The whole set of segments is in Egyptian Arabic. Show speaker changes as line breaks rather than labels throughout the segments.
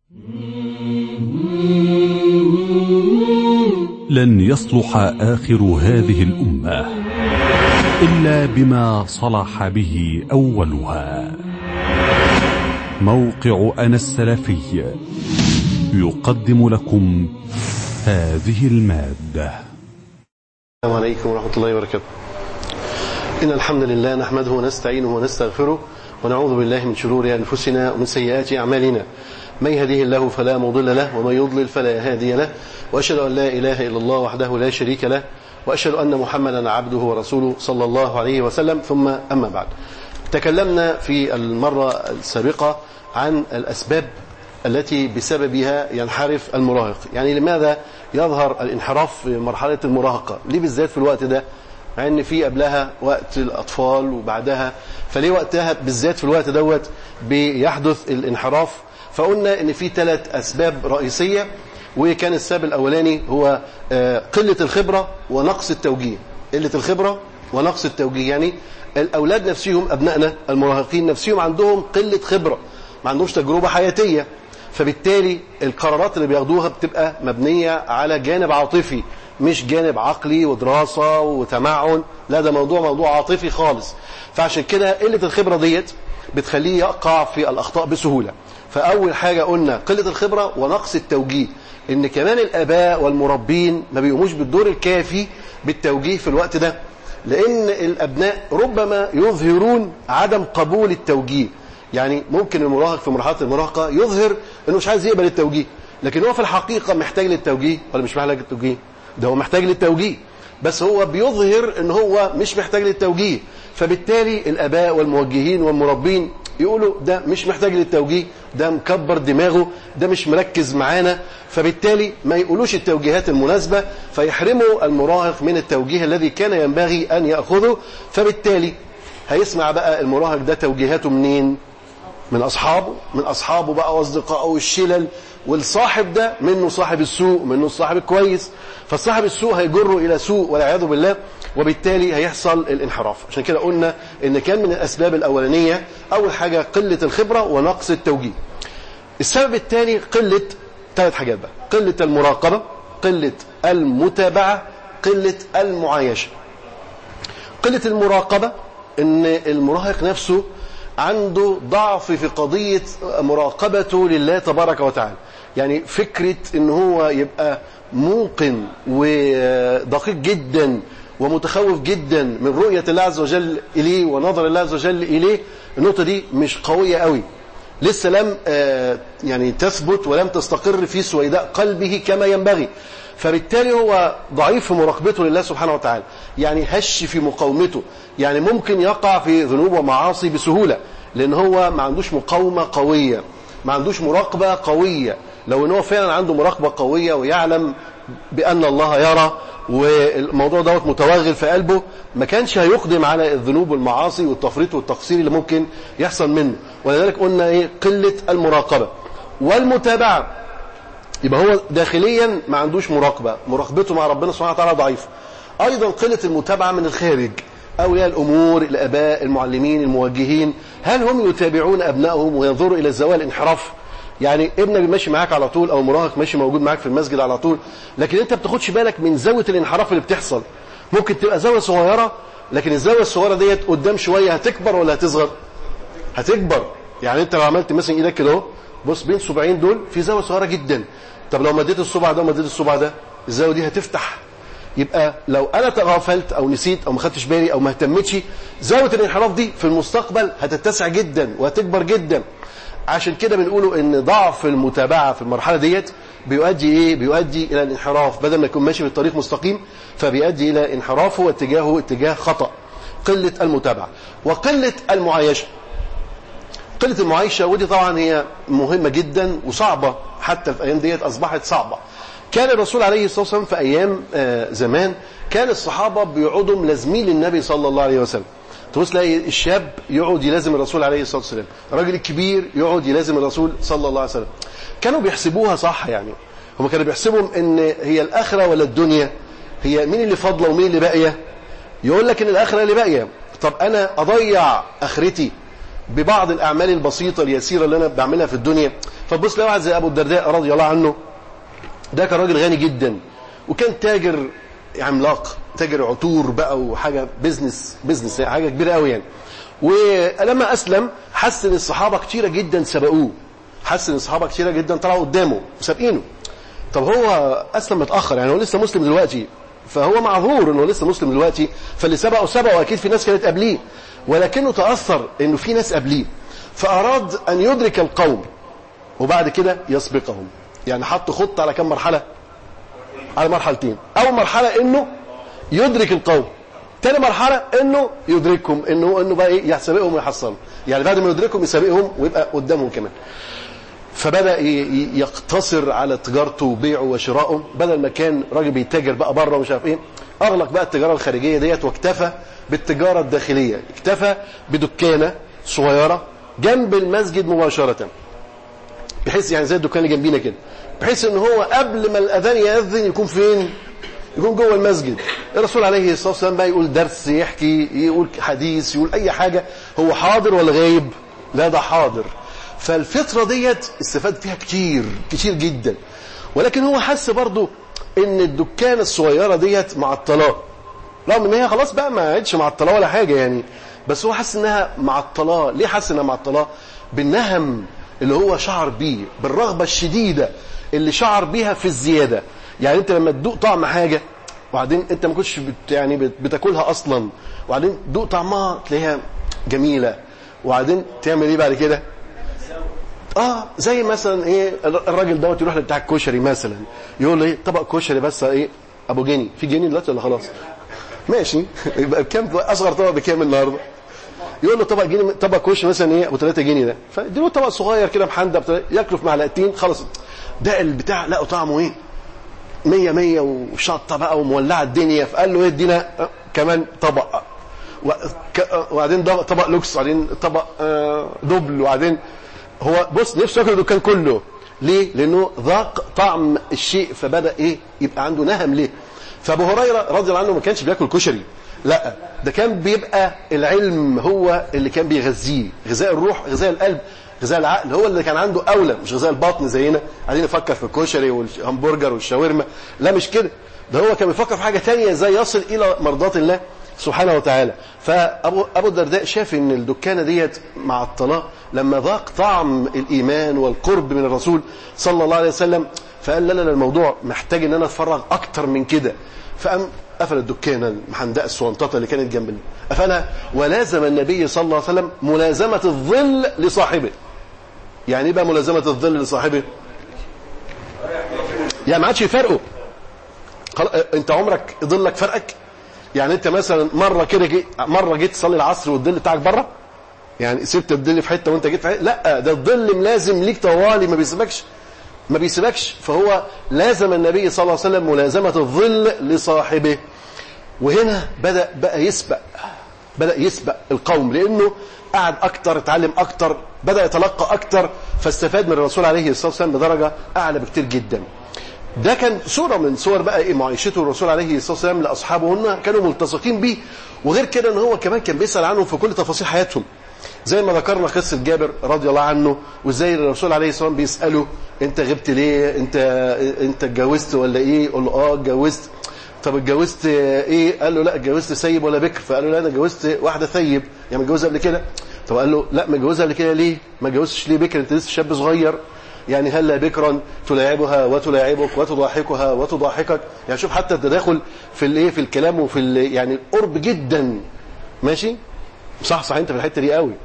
لن يصلح آخر هذه الأمة إلا بما صلح به أولها موقع أنا السلفي يقدم لكم هذه المادة
السلام عليكم ورحمة الله وبركاته إن الحمد لله نحمده ونستعينه ونستغفره ونعوذ بالله من شرور أنفسنا ومن سيئات أعمالنا من يهديه الله فلا مضل له ومن يضلل فلا هادي له وأشهد أن لا إله إلا الله وحده لا شريك له وأشهد أن محمدا عبده ورسوله صلى الله عليه وسلم ثم أما بعد تكلمنا في المرة السابقة عن الأسباب التي بسببها ينحرف المراهق يعني لماذا يظهر الانحراف في مرحلة المراهقة ليه بالذات في الوقت ده مع ان في قبلها وقت الاطفال وبعدها فليه وقتها بالذات في الوقت دوت بيحدث الانحراف فقلنا ان في ثلاث اسباب رئيسيه وكان السبب الاولاني هو قله الخبره ونقص التوجيه قله الخبره ونقص التوجيه يعني الاولاد نفسهم ابنائنا المراهقين نفسهم عندهم قله خبره ما عندهمش تجربه حياتيه فبالتالي القرارات اللي بياخدوها بتبقى مبنيه على جانب عاطفي مش جانب عقلي ودراسة وتمعن لا ده موضوع موضوع عاطفي خالص فعشان كده قلة الخبرة ديت بتخليه يقع في الأخطاء بسهولة فأول حاجة قلنا قلة الخبرة ونقص التوجيه إن كمان الآباء والمربين ما بيقوموش بالدور الكافي بالتوجيه في الوقت ده لأن الأبناء ربما يظهرون عدم قبول التوجيه يعني ممكن المراهق في مرحلة المراهقة يظهر إنه مش عايز يقبل التوجيه لكن هو في الحقيقة محتاج للتوجيه ولا مش محتاج للتوجيه ده هو محتاج للتوجيه بس هو بيظهر ان هو مش محتاج للتوجيه فبالتالي الاباء والموجهين والمربين يقولوا ده مش محتاج للتوجيه ده مكبر دماغه ده مش مركز معانا فبالتالي ما يقولوش التوجيهات المناسبة فيحرموا المراهق من التوجيه الذي كان ينبغي أن يأخذه فبالتالي هيسمع بقى المراهق ده توجيهاته منين من أصحابه من أصحابه بقى وأصدقائه والشلل والصاحب ده منه صاحب السوء منه الصاحب الكويس فصاحب السوء هيجره إلى سوء والعياذ بالله وبالتالي هيحصل الانحراف عشان كده قلنا ان كان من الأسباب الأولانية أول حاجة قلة الخبرة ونقص التوجيه السبب الثاني قلة ثلاث حاجات بقى قلة المراقبة قلة المتابعة قلة المعايشة قلة المراقبة ان المراهق نفسه عنده ضعف في قضية مراقبته لله تبارك وتعالى يعني فكرة ان هو يبقى موقن ودقيق جدا ومتخوف جدا من رؤية الله عز وجل إليه ونظر الله عز وجل إليه النقطة دي مش قوية قوي لسه لم يعني تثبت ولم تستقر في سويداء قلبه كما ينبغي فبالتالي هو ضعيف في مراقبته لله سبحانه وتعالى يعني هش في مقاومته يعني ممكن يقع في ذنوب ومعاصي بسهولة لأن هو ما عندوش مقاومة قوية ما عندوش مراقبة قوية لو ان هو فعلا عنده مراقبة قوية ويعلم بأن الله يرى والموضوع دوت متوغل في قلبه ما كانش هيقدم على الذنوب والمعاصي والتفريط والتقصير اللي ممكن يحصل منه ولذلك قلنا ايه قلة المراقبة والمتابعة يبقى هو داخليا ما عندوش مراقبة مراقبته مع ربنا سبحانه وتعالى ضعيفة أيضا قلة المتابعة من الخارج أولياء الأمور الآباء المعلمين الموجهين هل هم يتابعون أبنائهم وينظروا إلى الزوال انحراف يعني ابنك ماشي معاك على طول او مراهق ماشي موجود معاك في المسجد على طول لكن انت بتاخدش بالك من زاويه الانحراف اللي بتحصل ممكن تبقى زاويه صغيره لكن الزاويه الصغيره ديت قدام شويه هتكبر ولا هتصغر هتكبر يعني انت لو عملت مثلا ايدك كده اهو بص بين صباعين دول في زاويه صغيره جدا طب لو مديت الصبع ده ومديت الصبع ده الزاويه دي هتفتح يبقى لو انا تغافلت او نسيت او ما خدتش بالي او ما اهتمتش زاويه الانحراف دي في المستقبل هتتسع جدا وهتكبر جدا عشان كده بنقوله ان ضعف المتابعة في المرحلة ديت بيؤدي ايه بيؤدي الى الانحراف بدل ما يكون ماشي في الطريق مستقيم فبيؤدي الى انحرافه واتجاهه اتجاه خطأ قلة المتابعة وقلة المعايشة قلة المعايشة ودي طبعا هي مهمة جدا وصعبة حتى في الايام ديت اصبحت صعبة كان الرسول عليه الصلاة والسلام في ايام زمان كان الصحابة بيقعدوا ملازمين للنبي صلى الله عليه وسلم تبص تلاقي الشاب يقعد يلازم الرسول عليه الصلاه والسلام الراجل الكبير يقعد يلازم الرسول صلى الله عليه وسلم كانوا بيحسبوها صح يعني هم كانوا بيحسبوا ان هي الاخره ولا الدنيا هي مين اللي فاضله ومين اللي باقيه يقول لك ان الاخره اللي باقيه طب انا اضيع اخرتي ببعض الاعمال البسيطه اليسيره اللي انا بعملها في الدنيا فتبص لواحد زي ابو الدرداء رضي الله عنه ده كان راجل غني جدا وكان تاجر عملاق تاجر عطور بقى وحاجه بيزنس بيزنس يعني حاجه كبيره قوي يعني ولما اسلم حس ان الصحابه كتيره جدا سبقوه حس ان الصحابه كتيره جدا طلعوا قدامه وسابقينه طب هو اسلم متاخر يعني هو لسه مسلم دلوقتي فهو معذور انه لسه مسلم دلوقتي فاللي سبقه سبقه اكيد في ناس كانت قبليه ولكنه تاثر انه في ناس قبليه فاراد ان يدرك القوم وبعد كده يسبقهم يعني حط خطه على كم مرحله على مرحلتين اول مرحله انه يدرك القوم تاني مرحله انه يدركهم انه انه بقى ايه يسابقهم ويحصلهم يعني بعد ما يدركهم يسابقهم ويبقى قدامهم كمان فبدا يقتصر على تجارته وبيعه وشرائه بدل ما كان راجل بيتاجر بقى بره ومش عارف ايه اغلق بقى التجاره الخارجيه ديت واكتفى بالتجاره الداخليه اكتفى بدكانه صغيره جنب المسجد مباشره بحيث يعني زي الدكان اللي جنبينا كده بحيث ان هو قبل ما الاذان ياذن يكون فين يكون جوه المسجد الرسول عليه الصلاه والسلام بقى يقول درس يحكي يقول حديث يقول اي حاجه هو حاضر ولا غايب لا ده حاضر فالفتره ديت استفاد فيها كتير كتير جدا ولكن هو حس برضه ان الدكان الصغيره ديت معطلاه رغم ان هي خلاص بقى ما عادش معطلاه ولا حاجه يعني بس هو حس انها معطلاه ليه حس انها معطلاه بالنهم اللي هو شعر بيه بالرغبه الشديده اللي شعر بيها في الزياده يعني انت لما تدوق طعم حاجه وبعدين انت ما كنتش بت يعني بتاكلها اصلا وبعدين تدوق طعمها تلاقيها جميله وبعدين تعمل ايه بعد كده اه زي مثلا ايه الراجل دوت يروح لبتاع الكشري مثلا يقول له ايه طبق كشري بس ايه ابو جنيه في جنيه دلوقتي ولا خلاص ماشي يبقى بكام اصغر طبق بكام النهارده يقول له طبق جنيه طبق كشري مثلا ايه ابو 3 جنيه ده فاديله طبق صغير كده محندق ياكله في معلقتين خلاص ده البتاع لقوا طعمه ايه مية مية وشطة بقى ومولعة الدنيا فقال له ايه ادينا كمان طبق وبعدين طبق لوكس وبعدين طبق دبل وبعدين هو بص نفسه ياكل الدكان كله ليه؟ لانه ذاق طعم الشيء فبدا ايه؟ يبقى عنده نهم ليه؟ فابو هريره رضي الله عنه ما كانش بياكل كشري لا ده كان بيبقى العلم هو اللي كان بيغذيه غذاء الروح غذاء القلب غذاء العقل هو اللي كان عنده اولى مش غذاء البطن زينا قاعدين نفكر في الكشري والهمبرجر والشاورما لا مش كده ده هو كان بيفكر في حاجه ثانيه ازاي يصل الى مرضات الله سبحانه وتعالى فابو ابو الدرداء شاف ان الدكانه ديت مع الطلاق لما ذاق طعم الايمان والقرب من الرسول صلى الله عليه وسلم فقال لا لا الموضوع محتاج ان انا اتفرغ اكتر من كده فقام قفل الدكانه المحندقه الصوانططه اللي كانت جنب قفلها ولازم النبي صلى الله عليه وسلم ملازمه الظل لصاحبه يعني ايه بقى ملازمه الظل لصاحبه يعني ما عادش يفرقه انت عمرك ظلك فرقك يعني انت مثلا مره كده جي مره جيت تصلي العصر والظل بتاعك بره يعني سبت الظل في حته وانت جيت في حته لا ده الظل ملازم ليك طوالي ما بيسيبكش ما بيسيبكش فهو لازم النبي صلى الله عليه وسلم ملازمه الظل لصاحبه وهنا بدا بقى يسبق بدا يسبق القوم لانه قعد اكتر اتعلم اكتر بدا يتلقى اكتر فاستفاد من الرسول عليه الصلاه والسلام بدرجه اعلى بكتير جدا ده كان صورة من صور بقى ايه معيشته الرسول عليه الصلاة والسلام لأصحابه هم كانوا ملتصقين بيه وغير كده ان هو كمان كان بيسأل عنهم في كل تفاصيل حياتهم زي ما ذكرنا قصة جابر رضي الله عنه وازاي الرسول عليه الصلاة والسلام بيسأله انت غبت ليه انت انت اتجوزت ولا ايه يقول له اه اتجوزت طب اتجوزت ايه قال له لا اتجوزت سيب ولا بكر فقال له لا انا اتجوزت واحده ثيب يعني متجوزها قبل كده طب قال له لا متجوزها قبل كده ليه ما اتجوزتش ليه بكر انت لسه شاب صغير يعني هلا بكرا تلاعبها وتلاعبك وتضاحكها وتضاحكك يعني شوف حتى التداخل في الايه في الكلام وفي ال يعني قرب جدا ماشي صح صح انت في الحته دي قوي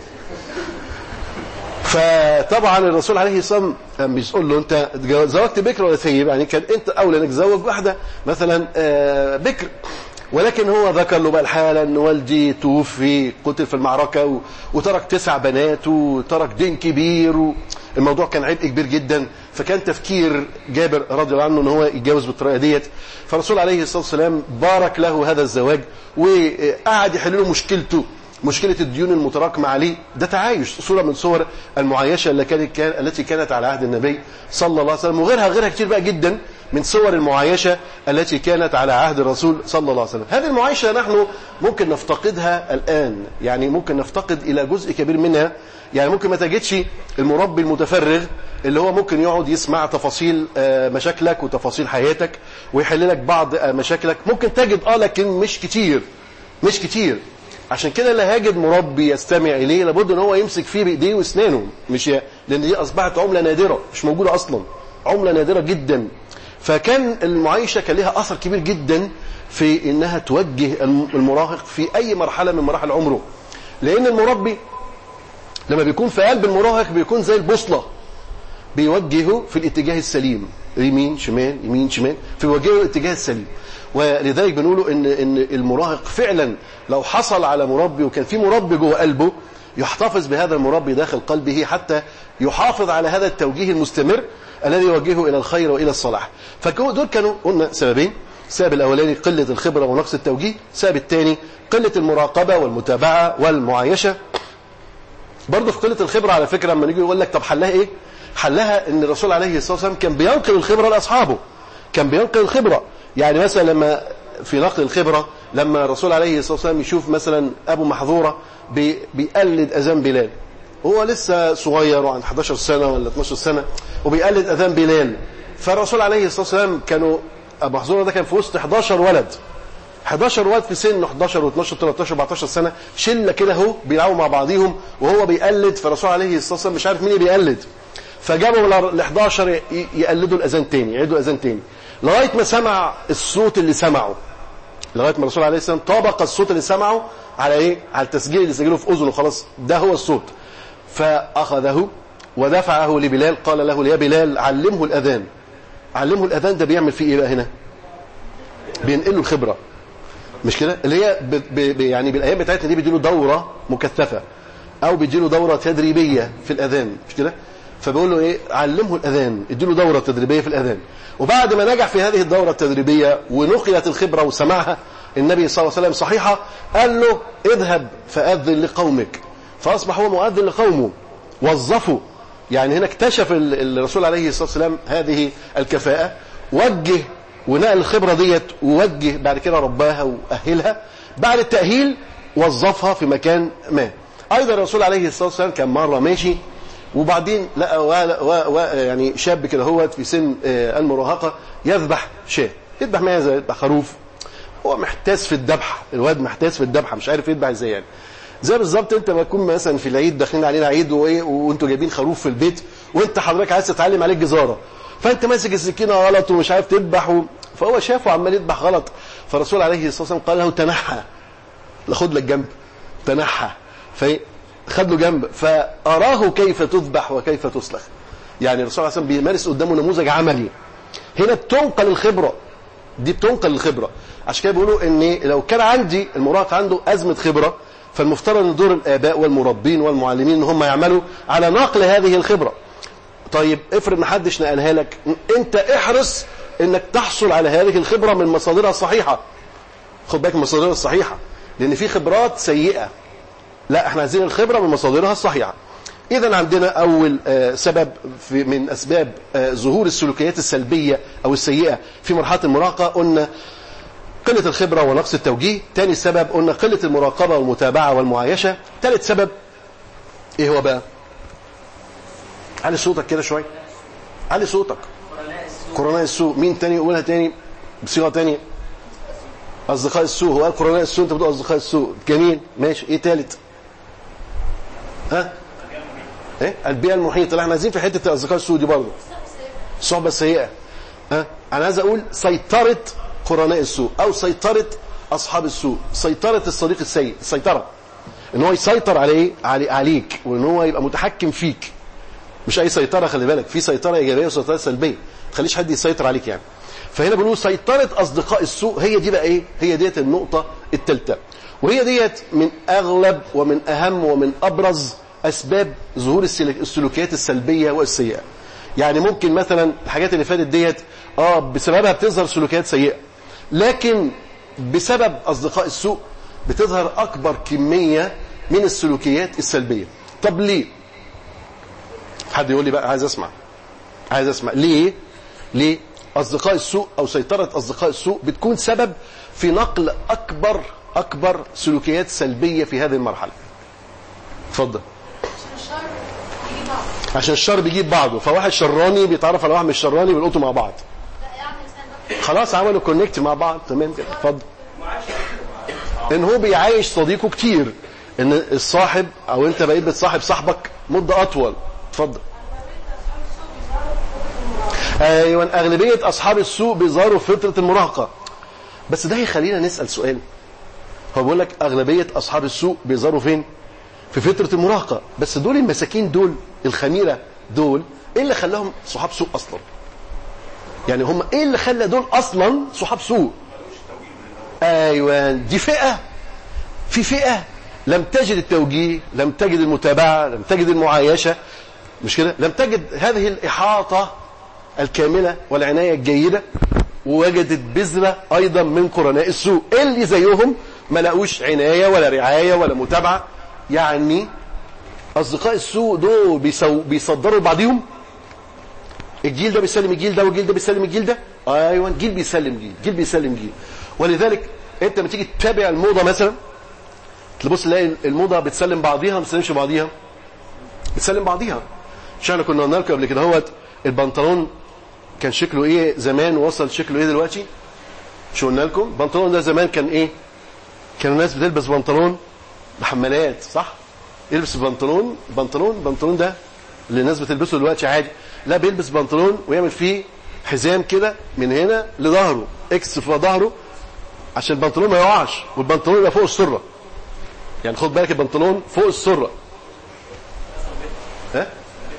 فطبعا الرسول عليه الصلاه والسلام بيقول له انت زوجت بكر ولا ثيب يعني كان انت اولى انك تزوج واحده مثلا بكر ولكن هو ذكر له بقى الحالة ان والدي توفي قتل في المعركة وترك تسع بنات وترك دين كبير الموضوع كان عبء كبير جدا فكان تفكير جابر رضي الله عنه ان هو يتجوز بالطريقه ديت فالرسول عليه الصلاه والسلام بارك له هذا الزواج وقعد يحل له مشكلته مشكله الديون المتراكمه عليه ده تعايش صوره من صور المعايشه اللي كانت كان التي كانت على عهد النبي صلى الله عليه وسلم وغيرها غيرها كتير بقى جدا من صور المعايشة التي كانت على عهد الرسول صلى الله عليه وسلم هذه المعايشة نحن ممكن نفتقدها الآن يعني ممكن نفتقد إلى جزء كبير منها يعني ممكن ما تجدش المربي المتفرغ اللي هو ممكن يقعد يسمع تفاصيل آه، مشاكلك وتفاصيل حياتك ويحل لك بعض آه، مشاكلك ممكن تجد اه لكن مش كتير مش كتير عشان كده اللي هاجد مربي يستمع اليه لابد ان هو يمسك فيه بايديه واسنانه مش ي... لان دي اصبحت عمله نادره مش موجوده اصلا عمله نادره جدا فكان المعايشه كان لها اثر كبير جدا في انها توجه المراهق في اي مرحله من مراحل عمره لان المربي لما بيكون في قلب المراهق بيكون زي البوصله بيوجهه في الاتجاه السليم يمين شمال يمين شمال فيوجهه الاتجاه السليم ولذلك بنقوله ان ان المراهق فعلا لو حصل على مربي وكان في مربي جوه قلبه يحتفظ بهذا المربي داخل قلبه حتى يحافظ على هذا التوجيه المستمر الذي يوجهه الى الخير والى الصلاح فدول كانوا قلنا سببين السبب الاولاني قله الخبره ونقص التوجيه السبب الثاني قله المراقبه والمتابعه والمعايشه برضه في قله الخبره على فكره لما نيجي يقول لك طب حلها ايه حلها ان الرسول عليه الصلاه والسلام كان بينقل الخبره لاصحابه كان بينقل الخبره يعني مثلا لما في نقل الخبره لما الرسول عليه الصلاه والسلام يشوف مثلا ابو محظوره بي بيقلد اذان بلال هو لسه صغير وعند 11 سنه ولا 12 سنه وبيقلد اذان بلال فالرسول عليه الصلاه والسلام كانوا ابو محظوره ده كان في وسط 11 ولد 11 ولد في سن 11 و12 13 14 سنه شله كده اهو بيلعبوا مع بعضيهم وهو بيقلد فالرسول عليه الصلاه والسلام مش عارف مين اللي بيقلد فجابوا ال 11 يقلدوا الاذان تاني يعيدوا الاذان تاني لغايه ما سمع الصوت اللي سمعه لغايه ما الرسول عليه السلام طابق الصوت اللي سمعه على ايه على التسجيل اللي سجله في اذنه خلاص ده هو الصوت فاخذه ودفعه لبلال قال له يا بلال علمه الاذان علمه الاذان ده بيعمل فيه ايه بقى هنا بينقله الخبره مش كده اللي هي ب ب يعني بالايام بتاعتنا دي بيديله دوره مكثفه او بيديله دوره تدريبيه في الاذان مش كده فبيقول له ايه علمه الاذان اديله دوره تدريبيه في الاذان وبعد ما نجح في هذه الدوره التدريبيه ونقلت الخبره وسمعها النبي صلى الله عليه وسلم صحيحه قال له اذهب فاذن لقومك فاصبح هو مؤذن لقومه وظفه يعني هنا اكتشف الرسول عليه الصلاه والسلام هذه الكفاءه وجه ونقل الخبره ديت ووجه بعد كده رباها واهلها بعد التاهيل وظفها في مكان ما ايضا الرسول عليه الصلاه والسلام كان مره ماشي وبعدين لقى و... و... يعني شاب كده هو في سن المراهقه يذبح شاة يذبح ماذا يذبح خروف هو محتاس في الذبح الواد محتاس في الذبحه مش عارف يذبح ازاي يعني زي بالظبط انت ما تكون مثلا في العيد داخلين علينا عيد وايه وانتوا جايبين خروف في البيت وانت حضرتك عايز تتعلم عليه الجزاره فانت ماسك السكينه غلط ومش عارف تذبح و... فهو شافه عمال يذبح غلط فالرسول عليه الصلاه والسلام قال له تنحى خد لك جنب تنحى خد له جنب فاراه كيف تذبح وكيف تسلخ يعني الرسول عليه الصلاه والسلام بيمارس قدامه نموذج عملي هنا بتنقل الخبره دي بتنقل الخبره عشان كده بيقولوا ان لو كان عندي المراهق عنده ازمه خبره فالمفترض ان دور الاباء والمربين والمعلمين ان هم يعملوا على نقل هذه الخبره طيب افرض ما حدش نقلها لك انت احرص انك تحصل على هذه الخبره من مصادرها الصحيحه خد بالك من مصادرها الصحيحه لان في خبرات سيئه لا احنا عايزين الخبره من مصادرها الصحيحه اذا عندنا اول سبب في من اسباب ظهور السلوكيات السلبيه او السيئه في مرحله المراهقه قلنا قله الخبره ونقص التوجيه ثاني سبب قلنا قله المراقبه والمتابعه والمعايشه ثالث سبب ايه هو بقى علي صوتك كده شويه علي صوتك قرناء السوء مين تاني يقولها تاني بصيغه تانية اصدقاء السوء هو قال قرناء السوء انت بتقول اصدقاء السوء جميل ماشي ايه تالت ها ايه البيئه المحيطه لا احنا عايزين في حته اصدقاء السوء دي برضه الصحبه السيئه ها انا عايز اقول سيطره قرناء السوء او سيطره اصحاب السوء سيطره الصديق السيء السيطره ان هو يسيطر عليه علي عليك وان هو يبقى متحكم فيك مش اي سيطره خلي بالك في سيطره ايجابيه وسيطره سلبيه ما تخليش حد يسيطر عليك يعني فهنا بنقول سيطره اصدقاء السوء هي دي بقى ايه هي ديت النقطه الثالثه وهي ديت من اغلب ومن اهم ومن ابرز اسباب ظهور السلوكيات السلبيه والسيئه يعني ممكن مثلا الحاجات اللي فاتت ديت اه بسببها بتظهر سلوكيات سيئه لكن بسبب اصدقاء السوء بتظهر اكبر كميه من السلوكيات السلبيه طب ليه حد يقول لي بقى عايز اسمع عايز اسمع ليه ليه اصدقاء السوء او سيطره اصدقاء السوء بتكون سبب في نقل اكبر اكبر سلوكيات سلبيه في هذه المرحله اتفضل عشان الشر بيجيب بعضه فواحد شراني بيتعرف على واحد مش شراني بيلقطوا مع بعض خلاص عملوا كونكت مع بعض تمام كده اتفضل ان هو بيعايش صديقه كتير ان الصاحب او انت بقيت بتصاحب صاحبك مده اطول اتفضل ايوه اغلبيه اصحاب السوء بيظهروا في فتره المراهقه بس ده يخلينا نسال سؤال هو بيقول لك اغلبيه اصحاب السوء بيظهروا فين في فتره المراهقه بس دول المساكين دول الخميره دول ايه اللي خلاهم صحاب سوء اصلا يعني هم ايه اللي خلى دول اصلا صحاب سوء ايوه دي فئه في فئه لم تجد التوجيه لم تجد المتابعه لم تجد المعايشه مش كده لم تجد هذه الاحاطه الكامله والعنايه الجيده ووجدت بذره ايضا من قرناء السوء اللي زيهم ما لقوش عنايه ولا رعايه ولا متابعه يعني اصدقاء السوء دول بيسو بيصدروا لبعضهم الجيل ده بيسلم الجيل ده والجيل ده بيسلم الجيل ده ايوه جيل بيسلم جيل جيل بيسلم جيل ولذلك انت لما تيجي تتابع الموضه مثلا تبص تلاقي الموضه بتسلم بعضيها ما بتسلمش بعضيها بتسلم بعضيها مش احنا كنا قلنا لكم قبل كده هوت البنطلون كان شكله ايه زمان ووصل شكله ايه دلوقتي شو قلنا لكم البنطلون ده زمان كان ايه كان الناس بتلبس بنطلون بحمالات صح يلبس بنطلون بنطلون البنطلون ده اللي الناس بتلبسه دلوقتي عادي لا بيلبس بنطلون ويعمل فيه حزام كده من هنا لظهره اكس في ظهره عشان البنطلون ما يقعش والبنطلون يبقى فوق السره يعني خد بالك البنطلون فوق السره ها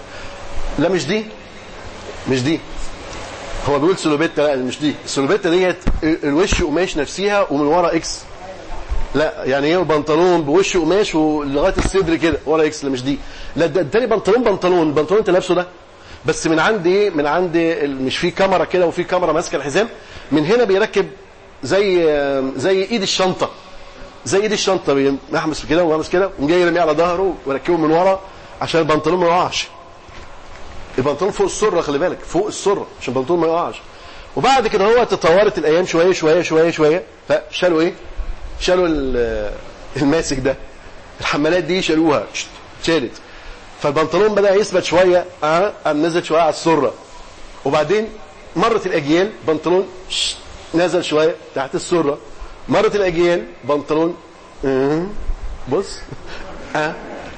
لا مش دي مش دي هو بيقول سلوبيتا لا مش دي السلوبيتا ديت الوش قماش نفسيها ومن ورا اكس لا يعني ايه بنطلون بوش قماش ولغايه الصدر كده ورا اكس لا مش دي لا ده التاني بنطلون بنطلون البنطلون انت لابسه ده بس من عند ايه من عند مش في كاميرا كده وفي كاميرا ماسكه الحزام من هنا بيركب زي زي ايد الشنطه زي ايد الشنطه بيحمس كده ويحمس كده وجاي يرميه على ظهره ويركبه من ورا عشان البنطلون ما يقعش البنطلون فوق السره خلي بالك فوق السره عشان البنطلون ما يقعش وبعد كده هو تطورت الايام شويه شويه شويه شويه فشالوا ايه شالوا الماسك ده الحمالات دي شالوها شالت فالبنطلون بدا يثبت شويه اه قام نزل شويه على السره وبعدين مرت الاجيال بنطلون نزل شويه تحت السره مرت الاجيال بنطلون اه بص اه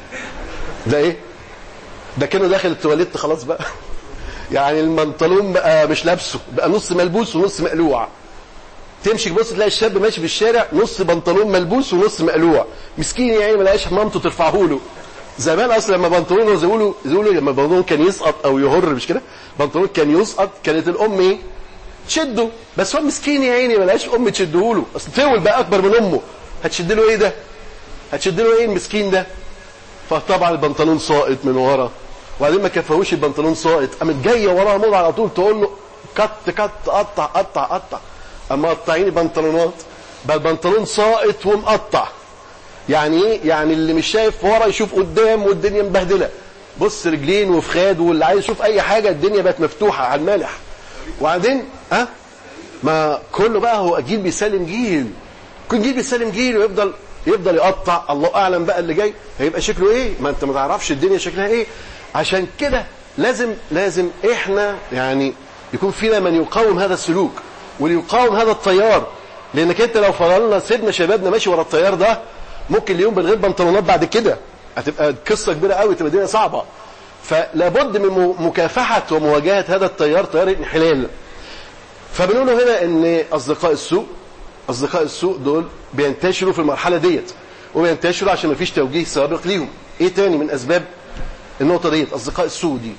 ده ايه ده كانه داخل التواليت خلاص بقى يعني البنطلون بقى مش لابسه بقى نص ملبوس ونص مقلوع تمشي تبص تلاقي الشاب ماشي في الشارع نص بنطلون ملبوس ونص مقلوع مسكين يعني ما لقاش مامته ترفعه له زمان اصلا لما بنطلون زي يقولوا يقولوا لما بنطلون كان يسقط او يهر مش كده بنطلون كان يسقط كانت الام ايه تشده بس هو مسكين يا عيني ما لقاش ام تشده له اصل فول بقى اكبر من امه هتشد له ايه ده هتشد له ايه المسكين ده فطبعا البنطلون ساقط من ورا وبعدين ما كفاهوش البنطلون ساقط قامت جايه ورا موضه على طول تقول له كت كت قطع قطع قطع اما قطعيني بنطلونات بقى البنطلون ساقط ومقطع يعني ايه يعني اللي مش شايف ورا يشوف قدام والدنيا مبهدله بص رجلين وفخاد واللي عايز يشوف اي حاجه الدنيا بقت مفتوحه على المالح وبعدين ها أه؟ ما كله بقى هو جيل بيسلم جيل كل جيل بيسلم جيل ويفضل يفضل يقطع الله اعلم بقى اللي جاي هيبقى شكله ايه ما انت ما تعرفش الدنيا شكلها ايه عشان كده لازم لازم احنا يعني يكون فينا من يقاوم هذا السلوك وليقاوم هذا التيار لانك انت لو فضلنا سيبنا شبابنا ماشي ورا التيار ده ممكن اليوم من غير بنطلونات بعد كده هتبقى قصه كبيره قوي تبقى الدنيا صعبه فلابد من مكافحه ومواجهه هذا التيار تيار الانحلال فبنقول هنا ان اصدقاء السوء اصدقاء السوء دول بينتشروا في المرحله ديت وبينتشروا عشان ما فيش توجيه سابق ليهم ايه تاني من اسباب النقطه ديت اصدقاء السوء دي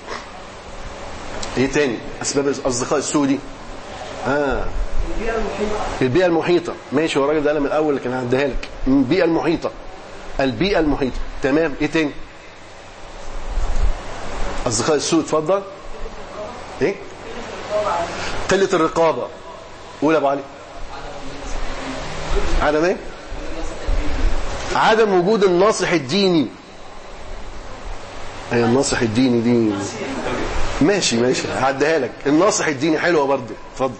ايه تاني اسباب اصدقاء السوء دي اه البيئة المحيطة ماشي هو الراجل ده انا من الاول اللي كان هديها لك البيئة المحيطة البيئة المحيطة تمام ايه تاني اصدقاء السوء اتفضل ايه قلة الرقابة قول يا ابو علي عدم ايه عدم وجود الناصح الديني اي الناصح الديني دي ماشي ماشي هعديها لك الناصح الديني حلوه برضه اتفضل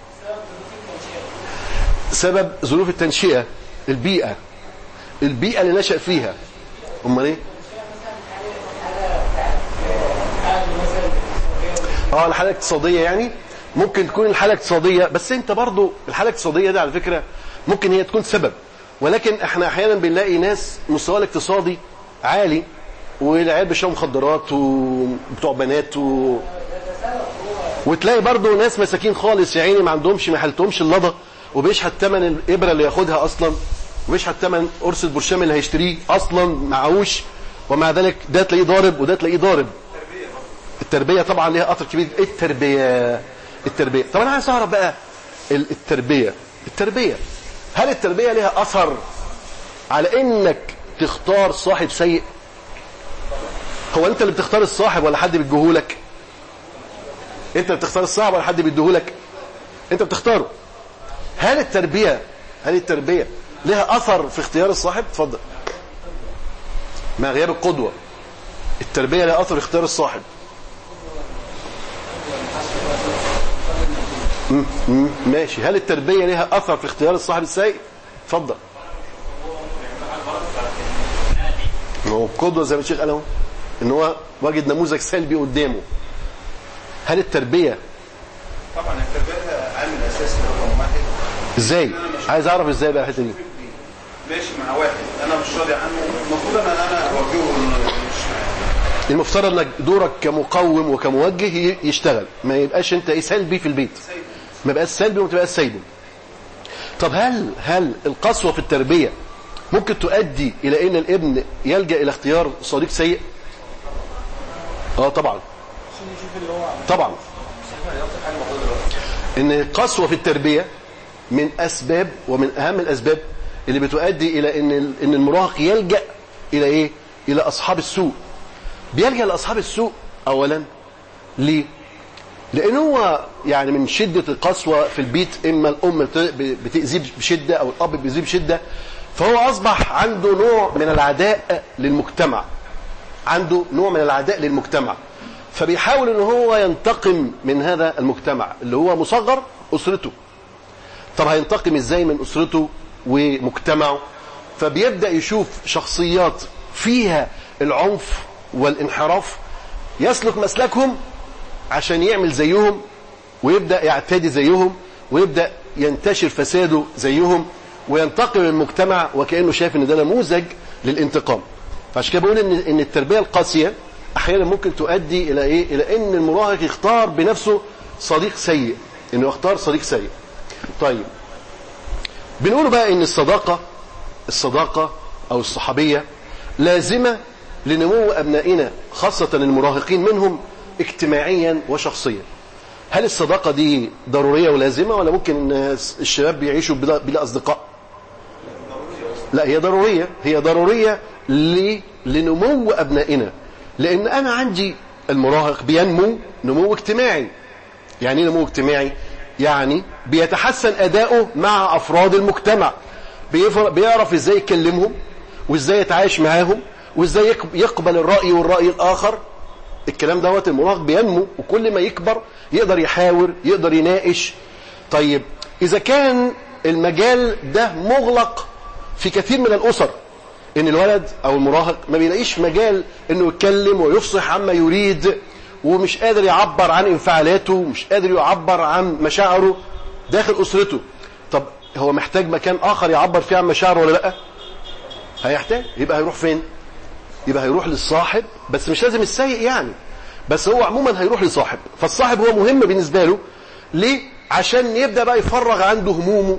سبب ظروف التنشئه البيئه البيئه اللي نشأ فيها امال ايه اه الحاله الاقتصاديه يعني ممكن تكون الحاله الاقتصاديه بس انت برضو الحاله الاقتصاديه دي على فكره ممكن هي تكون سبب ولكن احنا احيانا بنلاقي ناس مستوى الاقتصادي عالي والعيال بيشربوا مخدرات وبتوع بنات و... وتلاقي برضو ناس مساكين خالص يا عيني ما عندهمش ما حلتهمش اللضا وبيشحت ثمن الابره اللي ياخدها اصلا وبيشحت ثمن قرص البرشام اللي هيشتريه اصلا معهوش ومع ذلك ده تلاقيه ضارب وده تلاقيه ضارب التربيه طبعا ليها اثر كبير ايه التربيه التربيه طب انا عايز اعرف بقى ال- التربيه التربيه هل التربيه ليها اثر على انك تختار صاحب سيء هو انت اللي بتختار الصاحب ولا حد بيديهولك انت اللي بتختار الصاحب ولا حد بيديهولك انت بتختاره هل التربيه هل التربيه لها اثر في اختيار الصاحب اتفضل مع غياب القدوه التربيه لها اثر في اختيار الصاحب مم، مم، ماشي هل التربيه لها اثر في اختيار الصاحب السيء اتفضل ما هو القدوه زي ما الشيخ قال اهو ان هو وجد نموذج سلبي قدامه هل التربيه
طبعا التربيه عامل اساسي رقم واحد
ازاي عايز اعرف ازاي بقى الحته دي
ماشي مع واحد انا مش راضي عنه المفروض ان انا اوجهه انه مش
المفترض انك دورك كمقوم وكموجه ي- يشتغل ما يبقاش انت ايه سلبي في البيت ما يبقاش سلبي وما تبقاش سيبه طب هل هل القسوه في التربيه ممكن تؤدي الى ان الابن يلجا الى اختيار صديق سيء اه طبعا طبعا ان القسوه في التربيه من اسباب ومن اهم الاسباب اللي بتؤدي الى ان ال- ان المراهق يلجا الى ايه الى اصحاب السوء بيلجا لاصحاب السوء اولا ليه لان هو يعني من شده القسوه في البيت اما الام بت- بتاذيه بشده او الاب بيأذيه بشده فهو اصبح عنده نوع من العداء للمجتمع عنده نوع من العداء للمجتمع فبيحاول ان هو ينتقم من هذا المجتمع اللي هو مصغر اسرته طب هينتقم ازاي من اسرته ومجتمعه فبيبدا يشوف شخصيات فيها العنف والانحراف يسلك مسلكهم عشان يعمل زيهم ويبدا يعتدي زيهم ويبدا ينتشر فساده زيهم وينتقم من المجتمع وكانه شايف ان ده نموذج للانتقام فعشان كده بقول ان ان التربيه القاسيه احيانا ممكن تؤدي الى ايه الى ان المراهق يختار بنفسه صديق سيء انه يختار صديق سيء طيب بنقول بقى ان الصداقه الصداقه او الصحابيه لازمه لنمو ابنائنا خاصه المراهقين منهم اجتماعيا وشخصيا هل الصداقه دي ضروريه ولازمه ولا ممكن الناس- الشباب بيعيشوا بلا, بلا اصدقاء لا هي ضروريه هي ضروريه ل- لنمو ابنائنا لان انا عندي المراهق بينمو نمو اجتماعي يعني ايه نمو اجتماعي يعني بيتحسن اداؤه مع افراد المجتمع بيفر- بيعرف ازاي يكلمهم وازاي يتعايش معاهم وازاي يق- يقبل الراي والراي الاخر الكلام دوت المراهق بينمو وكل ما يكبر يقدر يحاور يقدر يناقش طيب اذا كان المجال ده مغلق في كثير من الاسر ان الولد او المراهق ما بيلاقيش مجال انه يتكلم ويفصح عما يريد ومش قادر يعبر عن انفعالاته مش قادر يعبر عن مشاعره داخل اسرته طب هو محتاج مكان اخر يعبر فيه عن مشاعره ولا لا هيحتاج يبقى هيروح فين يبقى هيروح للصاحب بس مش لازم السيء يعني بس هو عموما هيروح لصاحب فالصاحب هو مهم بالنسبه له ليه عشان يبدا بقى يفرغ عنده همومه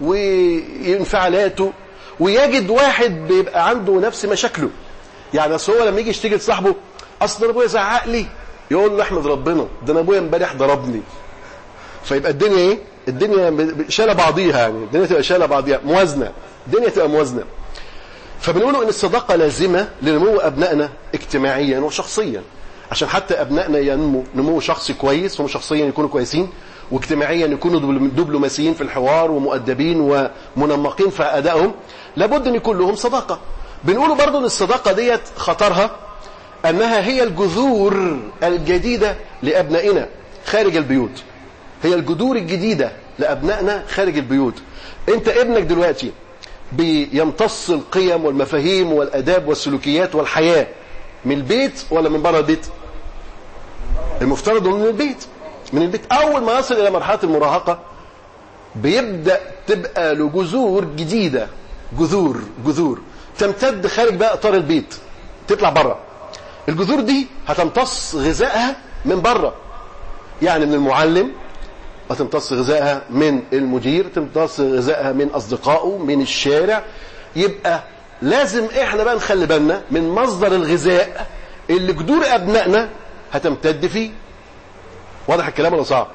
وانفعالاته ويجد واحد بيبقى عنده نفس مشاكله يعني اصل هو لما يجي يشتكي لصاحبه اصل انا ابويا زعق لي يقول له احمد ربنا ده انا ابويا امبارح ضربني فيبقى الدنيا ايه الدنيا ب- ب- شاله بعضيها يعني الدنيا تبقى شاله بعضيها موازنه الدنيا تبقى موازنه فبنقول ان الصداقه لازمه لنمو ابنائنا اجتماعيا وشخصيا عشان حتى ابنائنا ينمو نمو شخصي كويس هم شخصيا يكونوا كويسين واجتماعيا يكونوا دبل- دبلوماسيين في الحوار ومؤدبين ومنمقين في ادائهم لابد ان يكون لهم صداقه بنقول برضو ان الصداقه ديت خطرها أنها هي الجذور الجديدة لأبنائنا خارج البيوت هي الجذور الجديدة لأبنائنا خارج البيوت أنت ابنك دلوقتي بيمتص القيم والمفاهيم والأداب والسلوكيات والحياة من البيت ولا من بره البيت المفترض من البيت من البيت أول ما يصل إلى مرحلة المراهقة بيبدأ تبقى له جذور جديدة جذور جذور تمتد خارج بقى اطار البيت تطلع بره الجذور دي هتمتص غذائها من بره يعني من المعلم وتمتص غذائها من المدير تمتص غذائها من اصدقائه من الشارع يبقى لازم احنا بقى نخلي بالنا من مصدر الغذاء اللي جذور ابنائنا هتمتد فيه واضح الكلام ولا صعب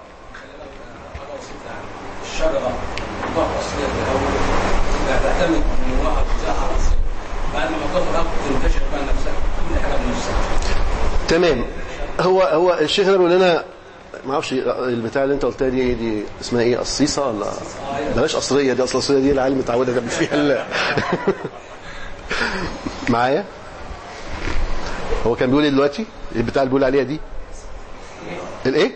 الشجرة نوع أصلية في الأول لا تعتمد من نوعها بتاعها أصلية بعد ما تظهر تنتشر بقى نفسها كل حاجة بنفسها
تمام هو هو الشيخ هنا بيقول لنا ما اعرفش البتاع اللي انت قلتها دي دي اسمها ايه قصيصه ولا بلاش قصريه دي اصل قصريه دي العالم متعوده تعمل فيها ال- معايا هو كان بيقول ايه دلوقتي البتاع اللي بيقول عليها دي الايه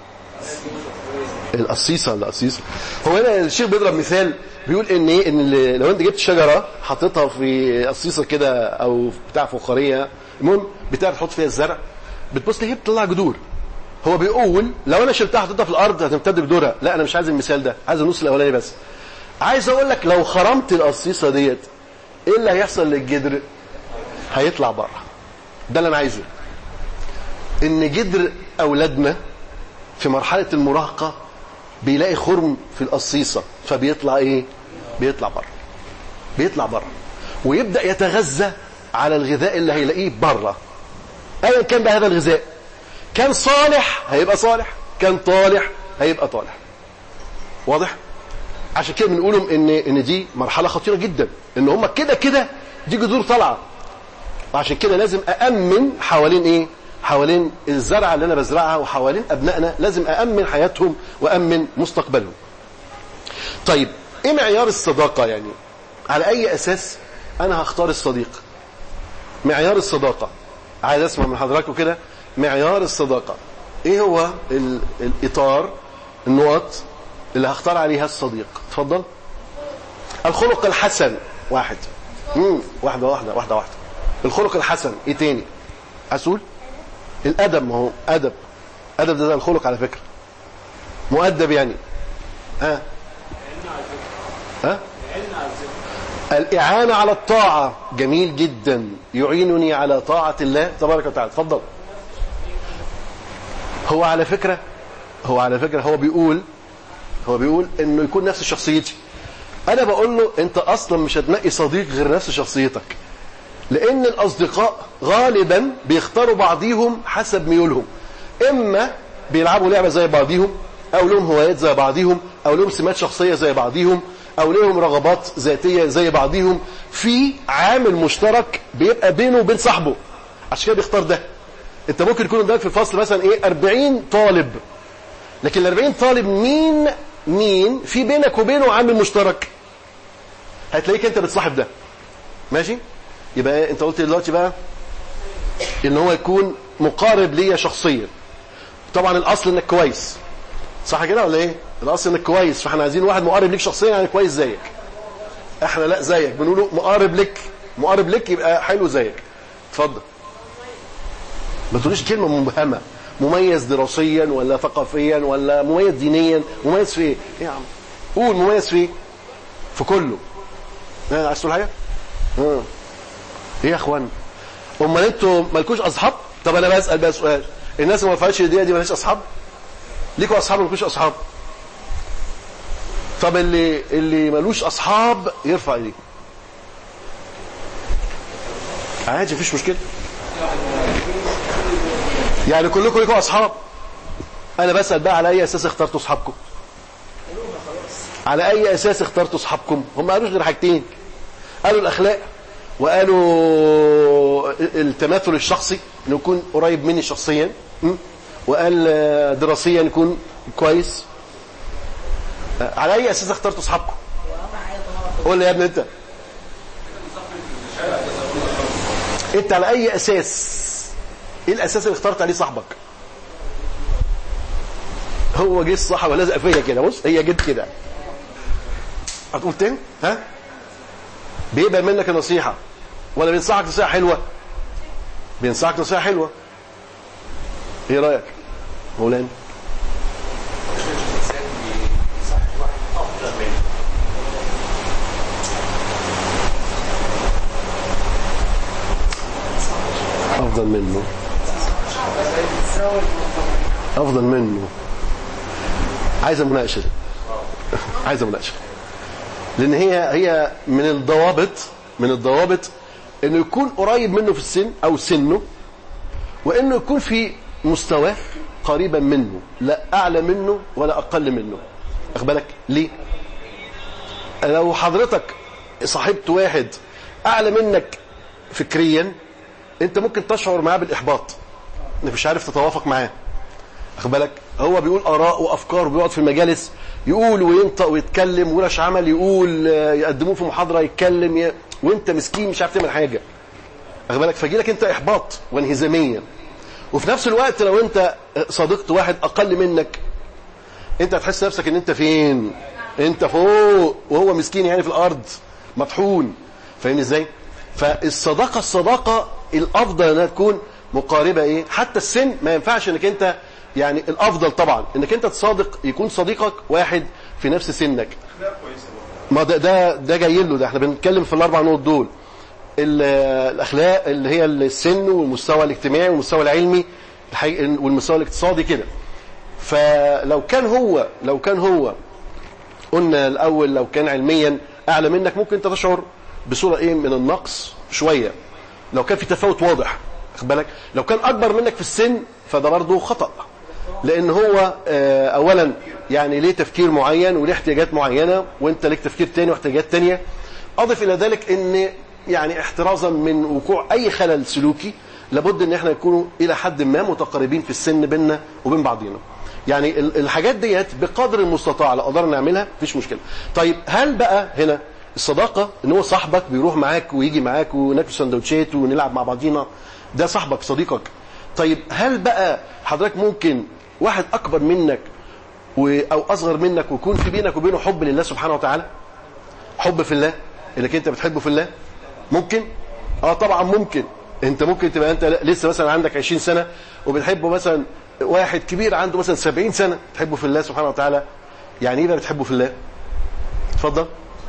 القصيصه ولا قصيصه هو هنا الشيخ بيضرب مثال بيقول ان ايه ان ال- لو انت جبت شجره حطيتها في قصيصه كده او بتاع فخاريه المهم بتاع تحط فيها الزرع بتبص هي بتطلع جذور هو بيقول لو انا شلتها حطيتها في الارض هتمتد جذورها لا انا مش عايز المثال ده عايز النص الاولاني بس عايز اقول لك لو خرمت القصيصه ديت ايه اللي هيحصل للجدر هيطلع بره ده اللي انا عايزه ان جدر اولادنا في مرحله المراهقه بيلاقي خرم في القصيصه فبيطلع ايه بيطلع بره بيطلع بره ويبدا يتغذى على الغذاء اللي هيلاقيه بره ايا كان بقى هذا الغذاء كان صالح هيبقى صالح كان طالح هيبقى طالح واضح عشان كده بنقولهم ان ان دي مرحله خطيره جدا ان هم كده كده دي جذور طالعه وعشان كده لازم أأمن حوالين إيه؟ حوالين الزرعة اللي أنا بزرعها وحوالين أبنائنا لازم أأمن حياتهم وأمن مستقبلهم. طيب إيه معيار الصداقة يعني؟ على أي أساس أنا هختار الصديق؟ معيار الصداقة عايز أسمع من حضراتكم كده معيار الصداقة إيه هو ال- الإطار النقط اللي هختار عليها الصديق؟ اتفضل. الخلق الحسن واحد مم. واحدة واحدة واحدة واحدة الخلق الحسن ايه تاني اسول الادب ما هو ادب ادب ده, ده الخلق على فكرة مؤدب يعني ها ها الإعانة على الطاعة جميل جدا يعينني على طاعة الله تبارك وتعالى تفضل هو على فكرة هو على فكرة هو بيقول هو بيقول انه يكون نفس شخصيتي انا بقول له انت اصلا مش هتنقي صديق غير نفس شخصيتك لان الاصدقاء غالبا بيختاروا بعضيهم حسب ميولهم اما بيلعبوا لعبه زي بعضيهم او لهم هوايات زي بعضيهم او لهم سمات شخصيه زي بعضيهم او لهم رغبات ذاتيه زي بعضيهم في عامل مشترك بيبقى بينه وبين صاحبه عشان كده بيختار ده انت ممكن يكون قدامك في الفصل مثلا ايه 40 طالب لكن ال 40 طالب مين مين في بينك وبينه عامل مشترك هتلاقيك انت بتصاحب ده ماشي يبقى إيه؟ انت قلت دلوقتي بقى ان هو يكون مقارب ليا شخصيا طبعا الاصل انك كويس صح كده ولا ايه الاصل انك كويس فاحنا عايزين واحد مقارب ليك شخصيا يعني كويس زيك احنا لا زيك بنقوله مقارب لك مقارب لك يبقى حلو زيك اتفضل ما تقوليش كلمه مبهمه مميز دراسيا ولا ثقافيا ولا مميز دينيا مميز في ايه إيه يا عم قول مميز في ايه في كله ها عايز تقول حاجه ها ايه يا اخوان امال انتوا مالكوش اصحاب طب انا بسال بقى سؤال الناس اللي ما رفعتش ايديها دي مالهاش اصحاب ليكوا اصحاب ولا مالكوش اصحاب طب اللي اللي ملوش اصحاب يرفع ايديه عادي مفيش مشكله يعني كلكم ليكوا اصحاب انا بسال بقى على اي اساس اخترتوا اصحابكم على اي اساس اخترتوا اصحابكم هم ما قالوش غير حاجتين قالوا الاخلاق وقالوا التماثل الشخصي انه يكون قريب مني شخصيا م? وقال آه، دراسيا يكون كويس آه، على اي اساس اخترتوا اصحابكم قول لي يا ابني انت انت على اي اساس ايه الاساس اللي اخترت عليه صاحبك هو جه الصحابه لازق فيا كده بص هي جت كده هتقول تاني ها بيقبل منك النصيحه ولا بينصحك نصيحه حلوه بينصحك نصيحه حلوه ايه رايك مولانا
الانسان بيصاحب واحد افضل منه
افضل منه افضل منه عايزه مناقشه عايزه مناقشه لان هي هي من الضوابط من الضوابط انه يكون قريب منه في السن او سنه وانه يكون في مستواه قريبا منه لا اعلى منه ولا اقل منه واخد بالك ليه لو حضرتك صاحبت واحد اعلى منك فكريا انت ممكن تشعر معاه بالاحباط انك مش عارف تتوافق معاه واخد بالك هو بيقول اراء وافكار وبيقعد في المجالس يقول وينطق ويتكلم ورش عمل يقول آه، يقدموه في محاضره يتكلم ي... وانت مسكين مش عارف تعمل حاجه واخد بالك فيجي لك انت احباط وانهزاميه وفي نفس الوقت لو انت صادقت واحد اقل منك انت هتحس نفسك ان انت فين انت فوق وهو مسكين يعني في الارض مطحون فاهمني ازاي فالصداقه الصداقه الافضل انها تكون مقاربه ايه حتى السن ما ينفعش انك انت يعني الافضل طبعا انك انت تصادق يكون صديقك واحد في نفس سنك ما ده ده ده جاي له ده احنا بنتكلم في الاربع نقط دول ال- الاخلاق اللي هي السن والمستوى الاجتماعي والمستوى العلمي الحقيقي- والمستوى الاقتصادي كده فلو كان هو لو كان هو قلنا الاول لو كان علميا اعلى منك ممكن انت تشعر بصوره ايه من النقص شويه لو كان في تفاوت واضح واخد بالك لو كان اكبر منك في السن فده برضه خطا لان هو آه، اولا يعني ليه تفكير معين وليه احتياجات معينه وانت ليك تفكير تاني واحتياجات تانيه اضف الى ذلك ان يعني احترازا من وقوع اي خلل سلوكي لابد ان احنا نكونوا الى حد ما متقاربين في السن بيننا وبين بعضينا يعني ال- الحاجات ديت بقدر المستطاع لو قدرنا نعملها مفيش مشكله طيب هل بقى هنا الصداقه ان هو صاحبك بيروح معاك ويجي معاك وناكل سندوتشات ونلعب مع بعضينا ده صاحبك صديقك طيب هل بقى حضرتك ممكن واحد اكبر منك و- او اصغر منك ويكون في بينك وبينه حب لله سبحانه وتعالى حب في الله انك انت بتحبه في الله ممكن اه طبعا ممكن انت ممكن تبقى انت لسه مثلا عندك 20 سنه وبتحبه مثلا واحد كبير عنده مثلا 70 سنه تحبه في الله سبحانه وتعالى يعني ايه بقى بتحبه في الله اتفضل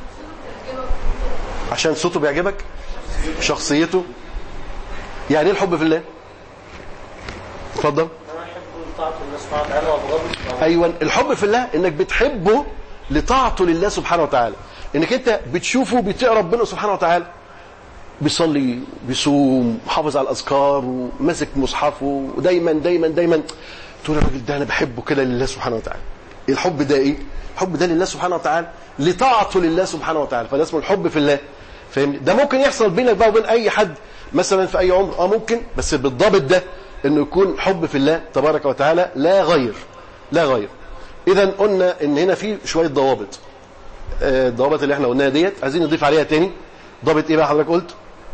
عشان صوته بيعجبك شخصيته يعني ايه الحب في الله اتفضل
انا احب طاعه الله سبحانه وتعالى وابغضه
ايوه الحب في الله انك بتحبه لطاعته لله سبحانه وتعالى انك انت بتشوفه بيطيع ربنا سبحانه وتعالى بيصلي بيصوم محافظ على الاذكار وماسك مصحفه ودايما دايما دايما تقول الراجل ده انا بحبه كده لله سبحانه وتعالى الحب ده ايه الحب ده لله سبحانه وتعالى لطاعته لله سبحانه وتعالى فده اسمه الحب في الله فاهمني ده ممكن يحصل بينك بقى وبين اي حد مثلا في اي عمر اه ممكن بس بالضابط ده انه يكون حب في الله تبارك وتعالى لا غير لا غير اذا قلنا ان هنا في شويه ضوابط آه، الضوابط اللي احنا قلناها ديت عايزين نضيف عليها تاني ضابط ايه بقى حضرتك قلت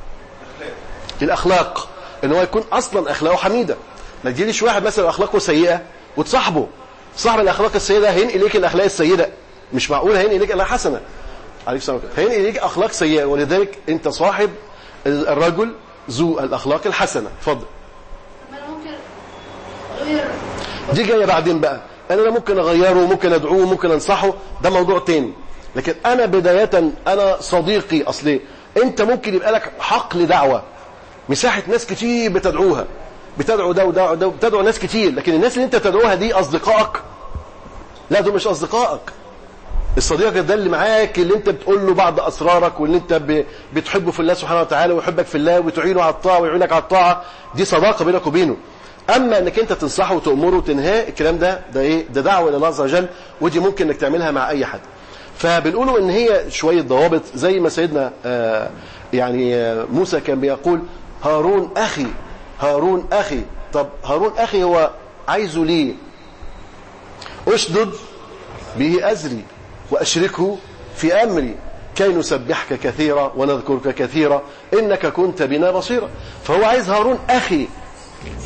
الاخلاق ان هو يكون اصلا اخلاقه حميده ما تجيليش واحد مثلا اخلاقه سيئه وتصاحبه صاحب الاخلاق السيئه ده هينقل ليك الاخلاق السيئه مش معقول هينقل ليك اخلاق حسنه عليك السلام عليكم. هينقل ليك اخلاق سيئه ولذلك انت صاحب الرجل ذو الاخلاق الحسنه اتفضل
ما انا ممكن اغير
دي جايه بعدين بقى انا لا ممكن اغيره ممكن ادعوه ممكن انصحه ده موضوع تاني لكن انا بدايه انا صديقي اصلي انت ممكن يبقى لك حقل دعوه مساحه ناس كتير بتدعوها بتدعو ده وده وده بتدعو ناس كتير لكن الناس اللي انت تدعوها دي اصدقائك لا دول مش اصدقائك الصديق ده اللي معاك اللي انت بتقول له بعض اسرارك واللي انت ب- بتحبه في الله سبحانه وتعالى ويحبك في الله وتعينه على الطاعه ويعينك على الطاعه دي صداقه بينك وبينه اما انك انت تنصحه وتامره وتنهاه الكلام ده ده ايه ده دعوه الى الله عز وجل ودي ممكن انك تعملها مع اي حد فبنقولوا ان هي شويه ضوابط زي ما سيدنا آه يعني آه موسى كان بيقول هارون اخي هارون اخي طب هارون اخي هو عايزه ليه اشدد به أزري وأشركه في أمري كي نسبحك كثيرا ونذكرك كثيرا إنك كنت بنا بصيرا فهو عايز هارون أخي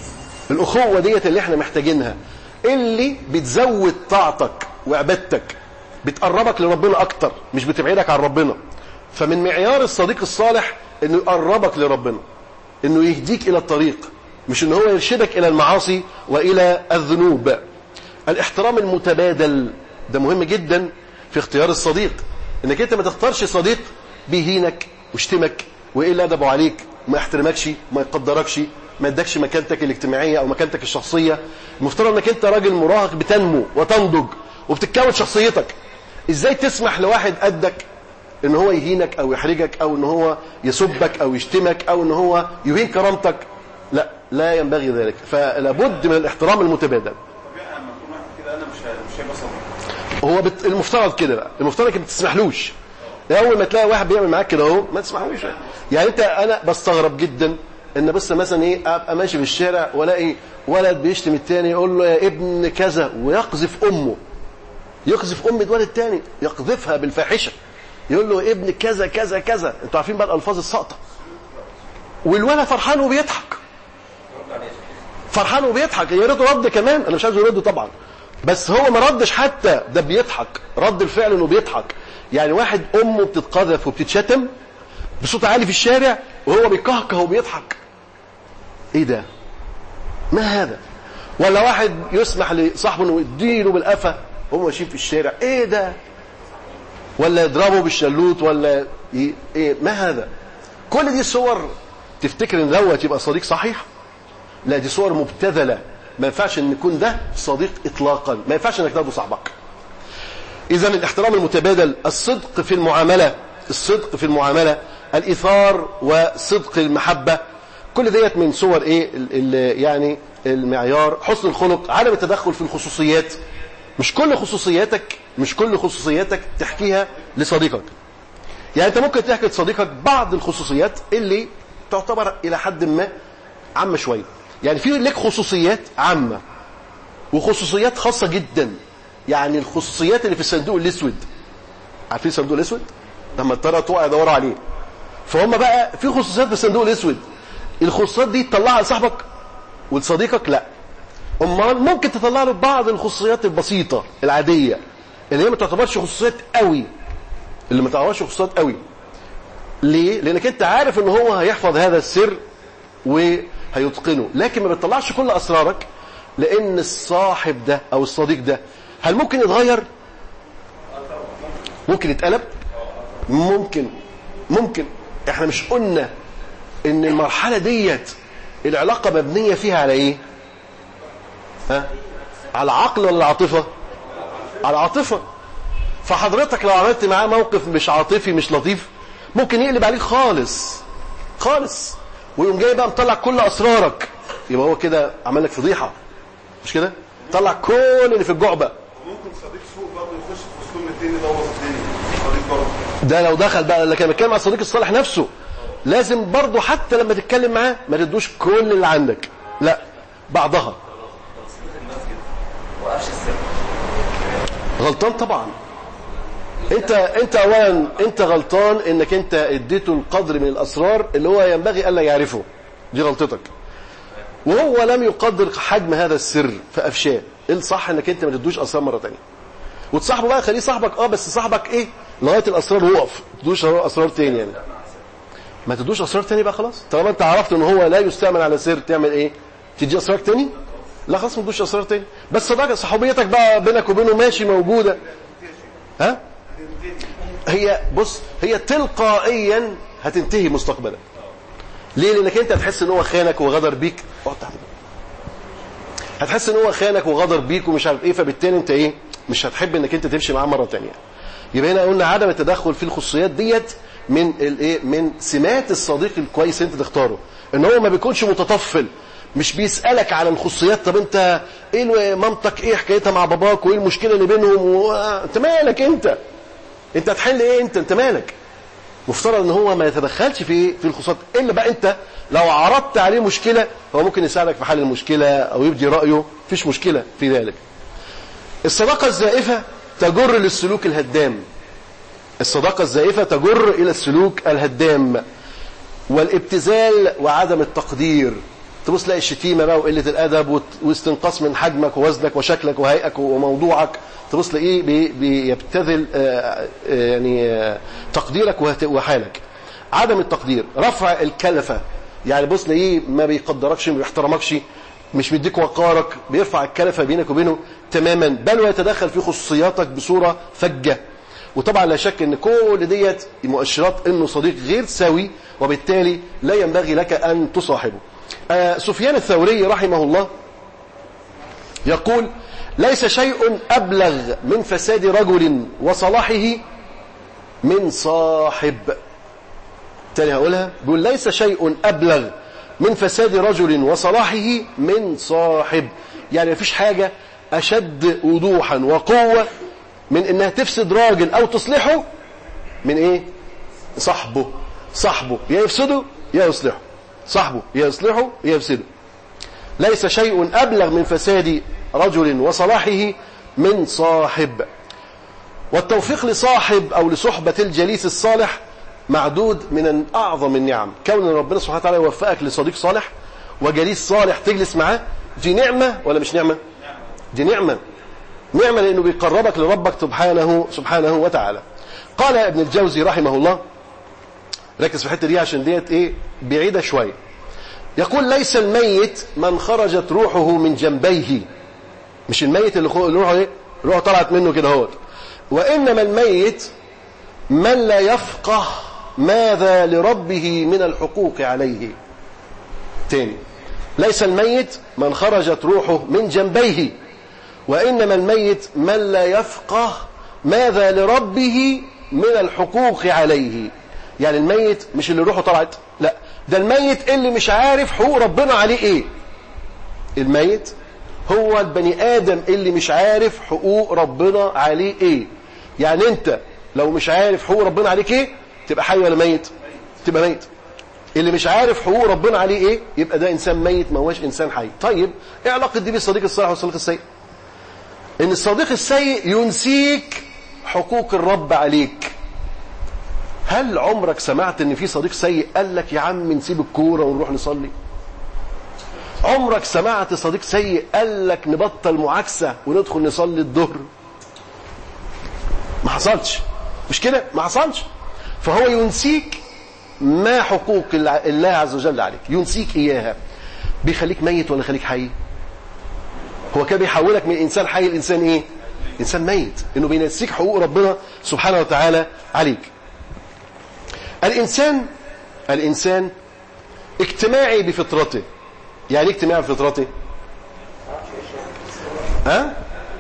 الاخوه ديت اللي احنا محتاجينها اللي بتزود طاعتك وعبادتك بتقربك لربنا اكتر مش بتبعدك عن ربنا فمن معيار الصديق الصالح انه يقربك لربنا انه يهديك الى الطريق مش ان هو يرشدك الى المعاصي والى الذنوب الاحترام المتبادل ده مهم جدا في اختيار الصديق انك انت ما تختارش صديق بيهينك ويشتمك ويقل ادبه عليك وما يحترمكش وما يقدركش ما يدكش مكانتك الاجتماعيه او مكانتك الشخصيه المفترض انك انت راجل مراهق بتنمو وتنضج وبتتكون شخصيتك ازاي تسمح لواحد قدك ان هو يهينك او يحرجك او ان هو يسبك او يشتمك او ان هو يهين كرامتك لا لا ينبغي ذلك فلا بد من الاحترام المتبادل
طبيعي لما اكون واحد كده انا مش مش هيبقى صديق
هو بت... المفترض كده بقى المفترض انك ما تسمحلوش اول ما تلاقي واحد بيعمل معاك كده اهو ما تسمحلوش يعني انت انا بستغرب جدا ان بس مثلا ايه ابقى ماشي في الشارع والاقي ولد بيشتم التاني يقول له يا ابن كذا ويقذف امه يقذف ام الولد التاني يقذفها بالفاحشه يقول له ابن كذا كذا كذا انتوا عارفين بقى الالفاظ الساقطه والولد فرحان وبيضحك فرحان وبيضحك يا ريته رد كمان انا مش عايز يرد طبعا بس هو ما ردش حتى ده بيضحك رد الفعل انه بيضحك يعني واحد امه بتتقذف وبتتشتم بصوت عالي في الشارع وهو بيكهكه وبيضحك ايه ده ما هذا ولا واحد يسمح لصاحبه انه يديله بالقفا وهم ماشيين في الشارع ايه ده ولا يضربه بالشلوت ولا ي... ايه ما هذا كل دي صور تفتكر ان دوت يبقى صديق صحيح لا دي صور مبتذله ما ينفعش ان يكون ده صديق اطلاقا ما ينفعش انك تاخده صاحبك اذا الاحترام المتبادل الصدق في المعامله الصدق في المعامله الايثار وصدق المحبه كل ديت من صور ايه ال ال يعني المعيار حسن الخلق عدم التدخل في الخصوصيات مش كل خصوصياتك مش كل خصوصياتك تحكيها لصديقك يعني انت ممكن تحكي لصديقك بعض الخصوصيات اللي تعتبر الى حد ما عامه شويه يعني في لك خصوصيات عامه وخصوصيات خاصه جدا يعني الخصوصيات اللي في الصندوق الاسود عارفين الصندوق الاسود لما ترى تقع يدوروا عليه فهم بقى في خصوصيات في الصندوق الاسود الخصوصيات دي تطلعها لصاحبك ولصديقك لا امال ممكن تطلع له بعض الخصوصيات البسيطه العاديه اللي هي ما تعتبرش خصوصيات قوي اللي ما تعتبرش خصوصيات قوي ليه لانك انت عارف ان هو هيحفظ هذا السر وهيتقنه لكن ما بتطلعش كل اسرارك لان الصاحب ده او الصديق ده هل ممكن يتغير ممكن يتقلب ممكن ممكن احنا مش قلنا ان المرحله ديت العلاقه مبنيه فيها على ايه ها على العقل ولا العاطفه على العاطفه فحضرتك لو عملت معاه موقف مش عاطفي مش لطيف ممكن يقلب عليك خالص خالص ويقوم جاي بقى مطلع كل اسرارك يبقى هو كده عمل لك فضيحه مش كده طلع كل اللي في الجعبه
ممكن صديق سوء برضه يخش في وسطهم التاني يبوظ الدنيا صديق برضه
ده لو دخل بقى لكن بتكلم مع الصديق الصالح نفسه لازم برضه حتى لما تتكلم معاه ما تدوش كل اللي عندك لا بعضها غلطان طبعا انت انت اولا انت غلطان انك انت اديته القدر من الاسرار اللي هو ينبغي الا يعرفه دي غلطتك وهو لم يقدر حجم هذا السر فافشاه ايه الصح انك انت ما تدوش اسرار مره ثانيه وتصاحبه بقى خليه صاحبك اه بس صاحبك ايه لغايه الاسرار وقف ما تدوش اسرار تاني يعني ما تدوش اسرار تاني بقى خلاص طالما انت عرفت ان هو لا يستعمل على سر تعمل ايه تدي اسرار تاني لا خلاص ما تدوش اسرار تاني بس صداقه صحوبيتك بقى بينك وبينه ماشي موجوده ها هي بص هي تلقائيا هتنتهي مستقبلا ليه لانك انت هتحس ان هو خانك وغدر بيك اقعد تحت هتحس ان هو خانك وغدر بيك ومش عارف ايه فبالتالي انت ايه مش هتحب انك انت تمشي معاه مره تانية يبقى هنا قلنا عدم التدخل في الخصوصيات ديت من الايه من سمات الصديق الكويس انت تختاره ان هو ما بيكونش متطفل مش بيسالك على الخصوصيات طب انت ايه مامتك ايه حكايتها مع باباك وايه المشكله اللي بينهم و... انت مالك انت انت هتحل ايه انت انت مالك مفترض ان هو ما يتدخلش في في الخصوصات الا بقى انت لو عرضت عليه مشكله هو ممكن يساعدك في حل المشكله او يبدي رايه مفيش مشكله في ذلك الصداقه الزائفه تجر للسلوك الهدام الصداقه الزائفه تجر الى السلوك الهدام والابتذال وعدم التقدير تبص تلاقي الشتيمه بقى وقله الادب وت- واستنقاص من حجمك ووزنك وشكلك وهيئك وموضوعك تبص تلاقيه بي- بيبتذل آه، آه، يعني آه، تقديرك وهت- وحالك عدم التقدير رفع الكلفه يعني بص تلاقيه ما بيقدركش ما بيحترمكش مش مديك وقارك بيرفع الكلفه بينك وبينه تماما بل ويتدخل في خصوصياتك بصوره فجه وطبعا لا شك ان كل ديت مؤشرات انه صديق غير سوي وبالتالي لا ينبغي لك ان تصاحبه آه سفيان الثوري رحمه الله يقول ليس شيء ابلغ من فساد رجل وصلاحه من صاحب تاني هقولها بيقول ليس شيء ابلغ من فساد رجل وصلاحه من صاحب يعني مفيش حاجه اشد وضوحا وقوه من انها تفسد راجل او تصلحه من ايه صاحبه صاحبه يا يفسده يا يصلحه صاحبه يا يصلحه يا يفسده ليس شيء ابلغ من فساد رجل وصلاحه من صاحب والتوفيق لصاحب او لصحبه الجليس الصالح معدود من اعظم النعم كون ان ربنا سبحانه وتعالى يوفقك لصديق صالح وجليس صالح تجلس معاه دي نعمه ولا مش نعمه دي نعمه نعمة لأنه بيقربك لربك سبحانه سبحانه وتعالى قال ابن الجوزي رحمه الله ركز في الحتة دي عشان ديت ايه بعيدة شوية يقول ليس الميت من خرجت روحه من جنبيه مش الميت اللي خو- اللي روحه ايه روحه طلعت منه كده اهوت وإنما الميت من لا يفقه ماذا لربه من الحقوق عليه تاني ليس الميت من خرجت روحه من جنبيه وإنما الميت من لا يفقه ماذا لربه من الحقوق عليه يعني الميت مش اللي روحه طلعت لا ده الميت اللي مش عارف حقوق ربنا عليه ايه الميت هو البني آدم اللي مش عارف حقوق ربنا عليه ايه يعني انت لو مش عارف حقوق ربنا عليك ايه تبقى حي ولا ميت تبقى ميت اللي مش عارف حقوق ربنا عليه ايه يبقى ده انسان ميت ما هوش انسان حي طيب ايه علاقه دي بالصديق الصالح والصديق السيء ان الصديق السيء ينسيك حقوق الرب عليك هل عمرك سمعت ان في صديق سيء قال لك يا عم نسيب الكوره ونروح نصلي عمرك سمعت صديق سيء قال لك نبطل معاكسه وندخل نصلي الظهر ما حصلش مش كده ما حصلش فهو ينسيك ما حقوق الع- الله عز وجل عليك ينسيك اياها بيخليك ميت ولا يخليك حي هو كان بيحولك من انسان حي لانسان ايه انسان ميت انه بينسيك حقوق ربنا سبحانه وتعالى عليك الانسان الانسان اجتماعي بفطرته يعني ايه اجتماعي بفطرته ها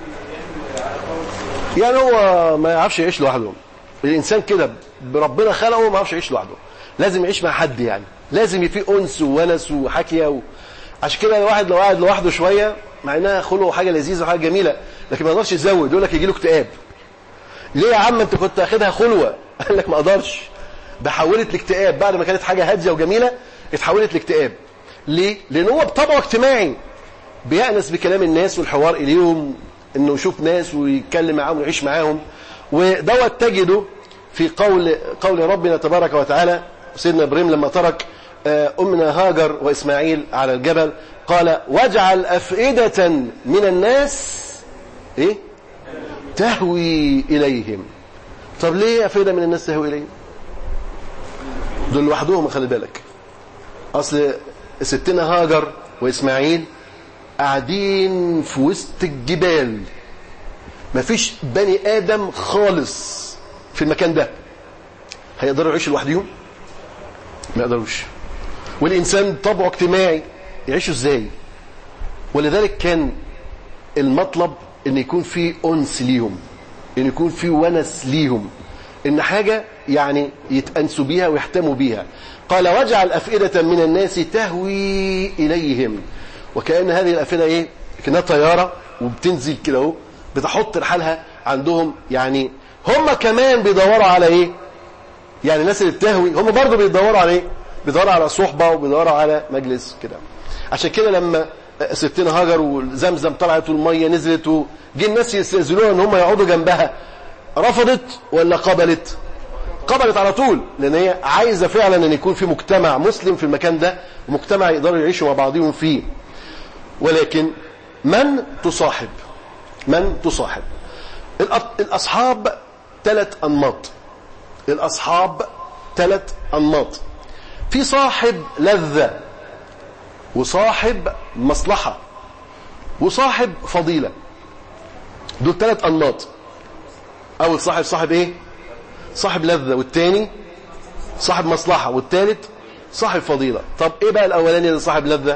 يعني هو ما يعرفش يعيش لوحده الانسان كده بربنا خلقه ما يعرفش يعيش لوحده لازم يعيش مع حد يعني لازم يبقى فيه انس وونس وحكيه و... عشان كده الواحد لو قاعد لوحده شويه مع انها خلقه حاجه لذيذه وحاجه جميله لكن ما يقدرش يزود يقول لك يجي له اكتئاب ليه يا عم انت كنت اخدها خلوه قال لك ما اقدرش ده حولت لاكتئاب بعد ما كانت حاجه هاديه وجميله اتحولت لاكتئاب ليه لان هو بطبعه اجتماعي بيأنس بكلام الناس والحوار اليهم انه يشوف ناس ويتكلم معاهم ويعيش معاهم ودوت تجده في قول قول ربنا تبارك وتعالى سيدنا ابراهيم لما ترك آه، امنا هاجر واسماعيل على الجبل قال واجعل افئده من الناس ايه تهوي اليهم طب ليه افئده من الناس تهوي اليهم دول لوحدهم خلي بالك اصل ستنا هاجر واسماعيل قاعدين في وسط الجبال مفيش بني ادم خالص في المكان ده هيقدروا يعيشوا لوحدهم ما يقدروش والانسان طبعه اجتماعي يعيشوا ازاي ولذلك كان المطلب ان يكون في انس ليهم ان يكون في ونس ليهم ان حاجه يعني يتانسوا بيها ويهتموا بيها قال واجعل افئده من الناس تهوي اليهم وكان هذه الافئده ايه كانها طياره وبتنزل كده اهو بتحط رحالها عندهم يعني هم كمان بيدوروا على ايه يعني الناس اللي بتهوي هم برضه بيدوروا على ايه بيدوروا على صحبه وبيدوروا على مجلس كده عشان كده لما ستنا هاجر وزمزم طلعت والميه نزلت وجي الناس يستاذنوها ان هم يقعدوا جنبها رفضت ولا قبلت قبلت على طول لان هي عايزه فعلا ان يكون في مجتمع مسلم في المكان ده ومجتمع يقدروا يعيشوا مع بعضهم فيه ولكن من تصاحب من تصاحب الأ- الأصحاب ثلاث أنماط الأصحاب ثلاث أنماط في صاحب لذة وصاحب مصلحة وصاحب فضيلة دول ثلاث أنماط أول صاحب صاحب إيه صاحب لذة والتاني صاحب مصلحة والتالت صاحب فضيلة طب إيه بقى الأولاني اللي صاحب لذة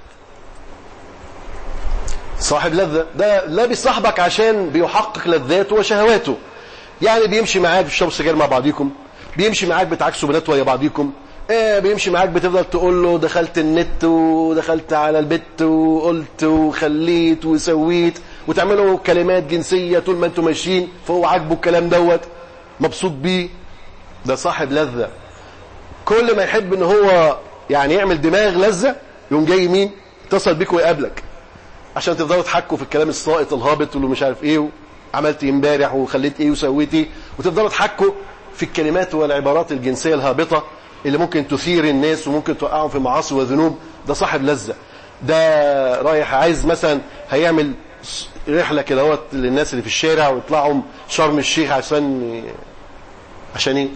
صاحب لذة ده لا بيصاحبك عشان بيحقق لذاته وشهواته يعني بيمشي معاك بتشربوا سجاير مع بعضيكم بيمشي معاك بتعكسوا بنات ويا بعضيكم ايه بيمشي معاك بتفضل تقول له دخلت النت ودخلت على البت وقلت وخليت وسويت وتعملوا كلمات جنسية طول ما انتوا ماشيين فهو عاجبه الكلام دوت مبسوط بيه ده صاحب لذة كل ما يحب ان هو يعني يعمل دماغ لذة يقوم جاي مين اتصل بيك ويقابلك عشان تفضلوا تحكوا في الكلام الساقط الهابط واللي مش عارف ايه عملت ايه امبارح وخليت ايه وسويت ايه وتفضلوا تحكوا في الكلمات والعبارات الجنسيه الهابطه اللي ممكن تثير الناس وممكن توقعهم في معاصي وذنوب ده صاحب لذه ده رايح عايز مثلا هيعمل س- رحله كده اهوت للناس اللي في الشارع ويطلعوا شرم الشيخ عشان عشان ايه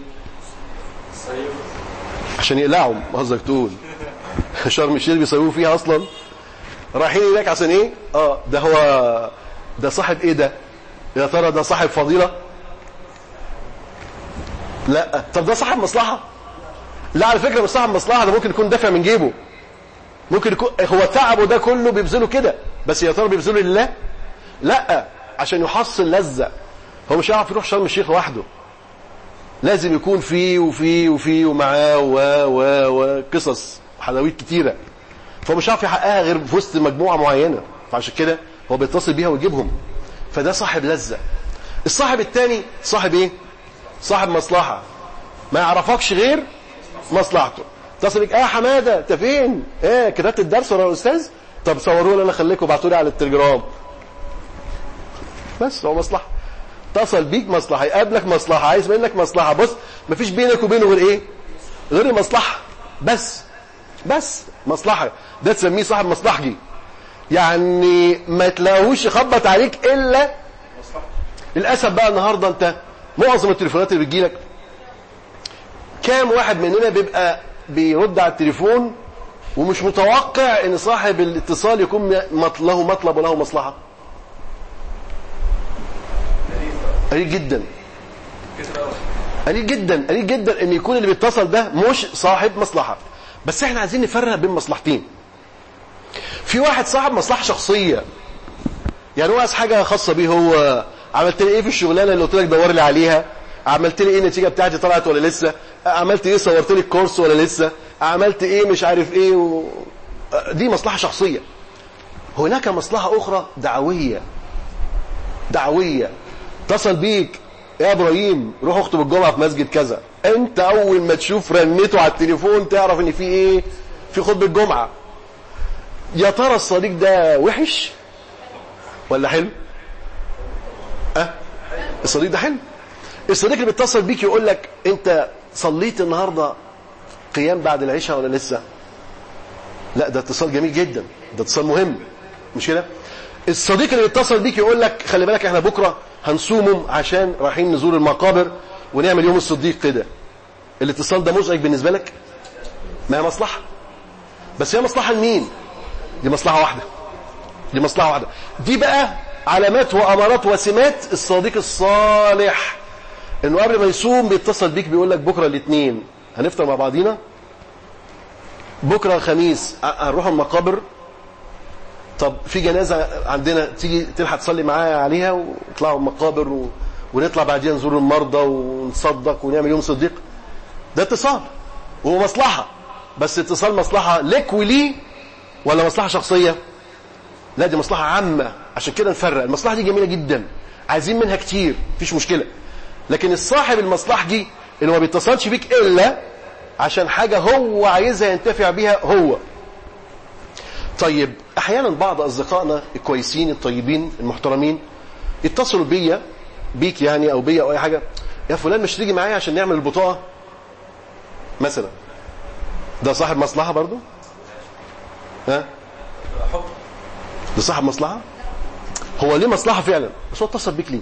عشان يقلعهم قصدك تقول شرم الشيخ بيصيفوا فيها اصلا رايحين هناك عشان ايه اه ده هو ده صاحب ايه ده يا ترى ده صاحب فضيله لا طب ده صاحب مصلحه لا على فكره مش صاحب مصلحه ده ممكن يكون دافع من جيبه ممكن يكون هو تعبه ده كله بيبذله كده بس يا ترى بيبذله لله لا عشان يحصل لذه هو مش هيعرف يروح شرم الشيخ لوحده لازم يكون فيه وفيه وفيه ومعاه و و وقصص حلويات كتيره فهو مش عارف يحققها غير في وسط مجموعه معينه فعشان كده هو بيتصل بيها ويجيبهم فده صاحب لذه الصاحب الثاني صاحب ايه صاحب مصلحه ما يعرفكش غير مصلحته اتصل بيك اه يا حماده انت فين ايه كتبت الدرس ولا يا استاذ طب صوروا لي انا خليكم ابعتوا لي على التليجرام بس هو مصلحه اتصل بيك مصلحه يقابلك مصلحه عايز منك مصلحه بص مفيش بينك وبينه غير ايه غير المصلحه بس بس مصلحه ده تسميه صاحب مصلحجي يعني ما تلاقوش يخبط عليك الا للاسف بقى النهارده انت معظم التليفونات اللي بتجيلك كام واحد مننا بيبقى بيرد على التليفون ومش متوقع ان صاحب الاتصال يكون مط- له مطلب وله مصلحه قليل جدا قليل جدا قليل جدا ان يكون اللي بيتصل ده مش صاحب مصلحه بس احنا عايزين نفرق بين مصلحتين في واحد صاحب مصلحه شخصيه يعني هو عايز حاجه خاصه بيه هو عملت لي ايه في الشغلانه اللي قلت لك دور لي عليها عملت لي ايه النتيجه بتاعتي طلعت ولا لسه عملت ايه صورت لي الكورس ولا لسه عملت ايه مش عارف ايه و... دي مصلحه شخصيه هناك مصلحه اخرى دعويه دعويه اتصل بيك يا ابراهيم روح اخطب الجمعه في مسجد كذا انت اول ما تشوف رنته على التليفون تعرف ان في ايه في خطبه جمعه يا ترى الصديق ده وحش ولا حلو اه الصديق ده حلو الصديق اللي بيتصل بيك يقول لك انت صليت النهارده قيام بعد العشاء ولا لسه لا ده اتصال جميل جدا ده اتصال مهم مش كده الصديق اللي بيتصل بيك يقول لك خلي بالك احنا بكره هنصومهم عشان رايحين نزور المقابر ونعمل يوم الصديق كده الاتصال ده مزعج بالنسبه لك ما هي مصلحه بس هي مصلحه لمين دي مصلحه واحده دي مصلحه واحده دي بقى علامات وامارات وسمات الصديق الصالح انه قبل ما يصوم بيتصل بيك بيقول لك بكره الاثنين هنفطر مع بعضينا بكره الخميس ه- هنروح المقابر طب في جنازه عندنا تيجي تلحق تصلي معايا عليها ويطلعوا المقابر و... ونطلع بعدين نزور المرضى ونصدق ونعمل يوم صديق ده اتصال وهو مصلحه بس اتصال مصلحه لك وليه ولا مصلحه شخصيه لا دي مصلحه عامه عشان كده نفرق المصلحه دي جميله جدا عايزين منها كتير مفيش مشكله لكن الصاحب المصلحه دي اللي ما بيتصلش بيك الا عشان حاجه هو عايزها ينتفع بيها هو طيب احيانا بعض اصدقائنا الكويسين الطيبين المحترمين يتصلوا بيا بيك يعني او بيا او اي حاجه يا فلان مش تيجي معايا عشان نعمل البطاقه مثلا ده صاحب مصلحه برضو ها ده صاحب مصلحة هو ليه مصلحة فعلا بس هو اتصل بيك ليه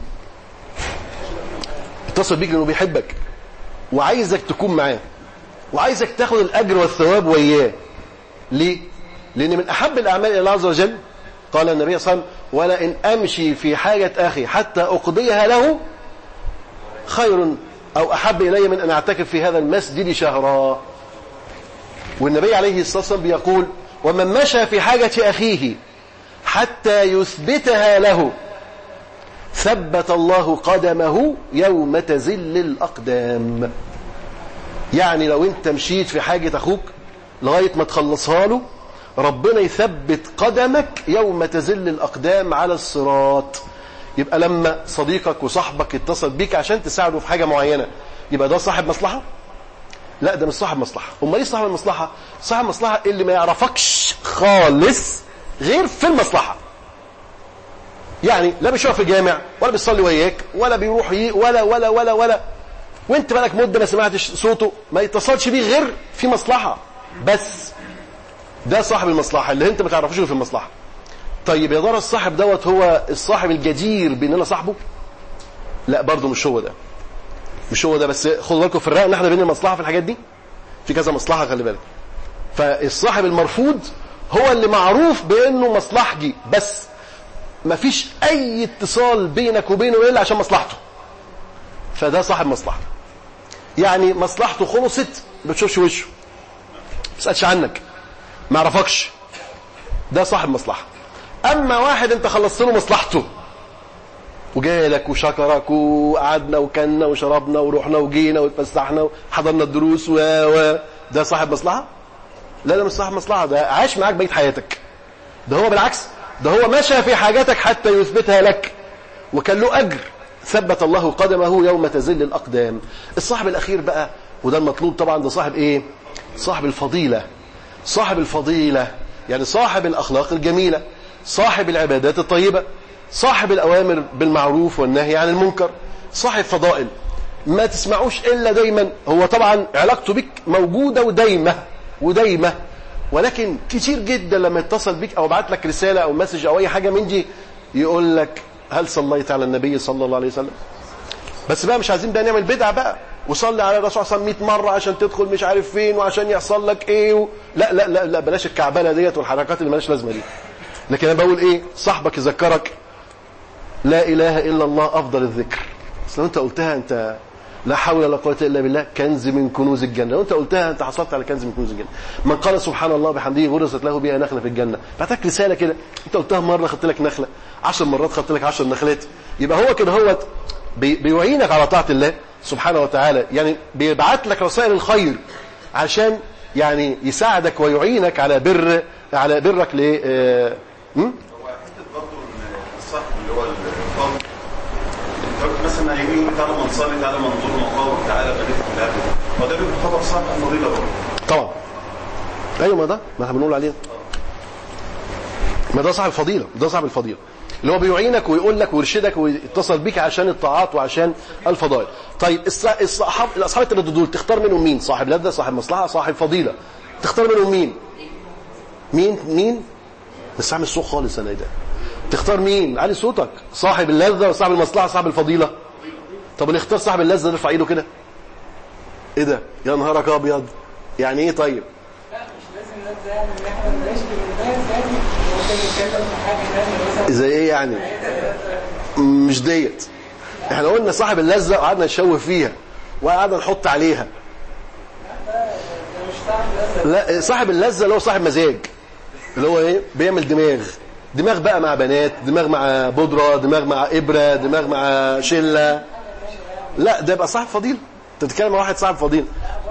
اتصل بيك لانه بيحبك وعايزك تكون معاه وعايزك تاخد الاجر والثواب وياه ليه لان من احب الاعمال الى الله عز وجل قال النبي صلى الله عليه وسلم ولئن امشي في حاجه اخي حتى اقضيها له خير او احب الي من ان اعتكف في هذا المسجد شهرا والنبي عليه الصلاه والسلام بيقول ومن مشى في حاجه اخيه حتى يثبتها له ثبت الله قدمه يوم تزل الأقدام يعني لو انت مشيت في حاجة أخوك لغاية ما تخلصها له ربنا يثبت قدمك يوم تزل الأقدام على الصراط يبقى لما صديقك وصاحبك اتصل بيك عشان تساعده في حاجة معينة يبقى ده صاحب مصلحة لا ده مش صاحب مصلحة امال ايه صاحب المصلحة صاحب المصلحة اللي ما يعرفكش خالص غير في المصلحة يعني لا بيشوف في الجامع ولا بيصلي وياك ولا بيروح ي... ولا ولا ولا ولا وانت بقالك مده ما سمعتش صوته ما يتصلش بيه غير في مصلحه بس ده صاحب المصلحه اللي انت ما تعرفوش غير في المصلحه طيب يا ترى الصاحب دوت هو الصاحب الجدير بان انا صاحبه لا برضه مش هو ده مش هو ده بس خدوا بالكم في الرأي ان احنا بين المصلحه في الحاجات دي في كذا مصلحه خلي بالك فالصاحب المرفوض هو اللي معروف بانه مصلحجي بس مفيش اي اتصال بينك وبينه الا عشان مصلحته فده صاحب مصلحه يعني مصلحته خلصت ما بتشوفش وشه ما بيسالش عنك ما يعرفكش ده صاحب مصلحه اما واحد انت خلصت له مصلحته وجالك وشكرك وقعدنا وكلنا وشربنا ورحنا وجينا واتفسحنا وحضرنا الدروس و و ده صاحب مصلحه لا ده مش صاحب مصلحه ده عاش معاك بقيه حياتك ده هو بالعكس ده هو مشى في حاجتك حتى يثبتها لك وكان له أجر ثبت الله قدمه يوم تزل الأقدام الصاحب الأخير بقى وده المطلوب طبعا ده صاحب إيه صاحب الفضيلة صاحب الفضيلة يعني صاحب الأخلاق الجميلة صاحب العبادات الطيبة صاحب الأوامر بالمعروف والنهي عن المنكر صاحب فضائل ما تسمعوش إلا دايما هو طبعا علاقته بك موجودة ودايمة ودايمة ولكن كتير جدا لما يتصل بيك او بعت لك رساله او مسج او اي حاجه من دي يقول لك هل صليت على النبي صلى الله عليه وسلم بس بقى مش عايزين بقى نعمل بدعه بقى وصلي على الرسول صلى الله عليه وسلم 100 مره عشان تدخل مش عارف فين وعشان يحصل لك ايه و... لا لا لا لا بلاش الكعبله ديت والحركات اللي مالهاش لازمه دي لكن انا بقول ايه صاحبك يذكرك لا اله الا الله افضل الذكر اصل انت قلتها انت لا حول ولا قوه الا بالله كنز من كنوز الجنه لو انت قلتها انت حصلت على كنز من كنوز الجنه من قال سبحان الله بحمده غرست له بها نخله في الجنه بعتك رساله كده انت قلتها مره خدت لك نخله 10 مرات خدت لك 10 نخلات يبقى هو كده هو بي بيعينك على طاعه الله سبحانه وتعالى يعني بيبعت لك رسائل الخير عشان يعني يساعدك ويعينك على بر على برك ل آه، م?
هو حته برضه الصاحب اللي هو الفاضل مثلا هيجي يقول تعالى ما نصلي تعالى ما نزور مقام تعالى بنفهم الهدف هو ده بيعتبر صاحب فضيله برضه
طبعا ايوه ما ده ما احنا بنقول عليه ما ده صاحب الفضيله ده صاحب الفضيله اللي هو بيعينك ويقول لك ويرشدك ويتصل بيك عشان الطاعات وعشان الفضائل طيب الص- الصحاب الاصحاب الثلاثه دول تختار منهم مين صاحب لذه صاحب مصلحه صاحب فضيله تختار منهم مين مين مين بس اعمل صوت خالص انا ايه ده تختار مين علي صوتك صاحب اللذه وصاحب المصلحه صاحب الفضيله طب اللي اختار صاحب اللذه نرفع ايده كده ايه ده يا نهارك ابيض يعني ايه طيب
لا مش لازم نبدا يعني ان احنا نشكي الناس يعني ممكن نتكلم في حاجه ثانيه مثلا
زي ايه يعني مش ديت احنا قلنا صاحب اللذه وقعدنا نشوه فيها وقعدنا نحط عليها
ده مش صاحب لازم
لا صاحب اللذه اللي هو صاحب مزاج اللي هو ايه بيعمل دماغ دماغ بقى مع بنات دماغ مع بودره دماغ مع ابره دماغ مع شله لا ده يبقى صاحب فضيله انت بتتكلم مع واحد صاحب فضيله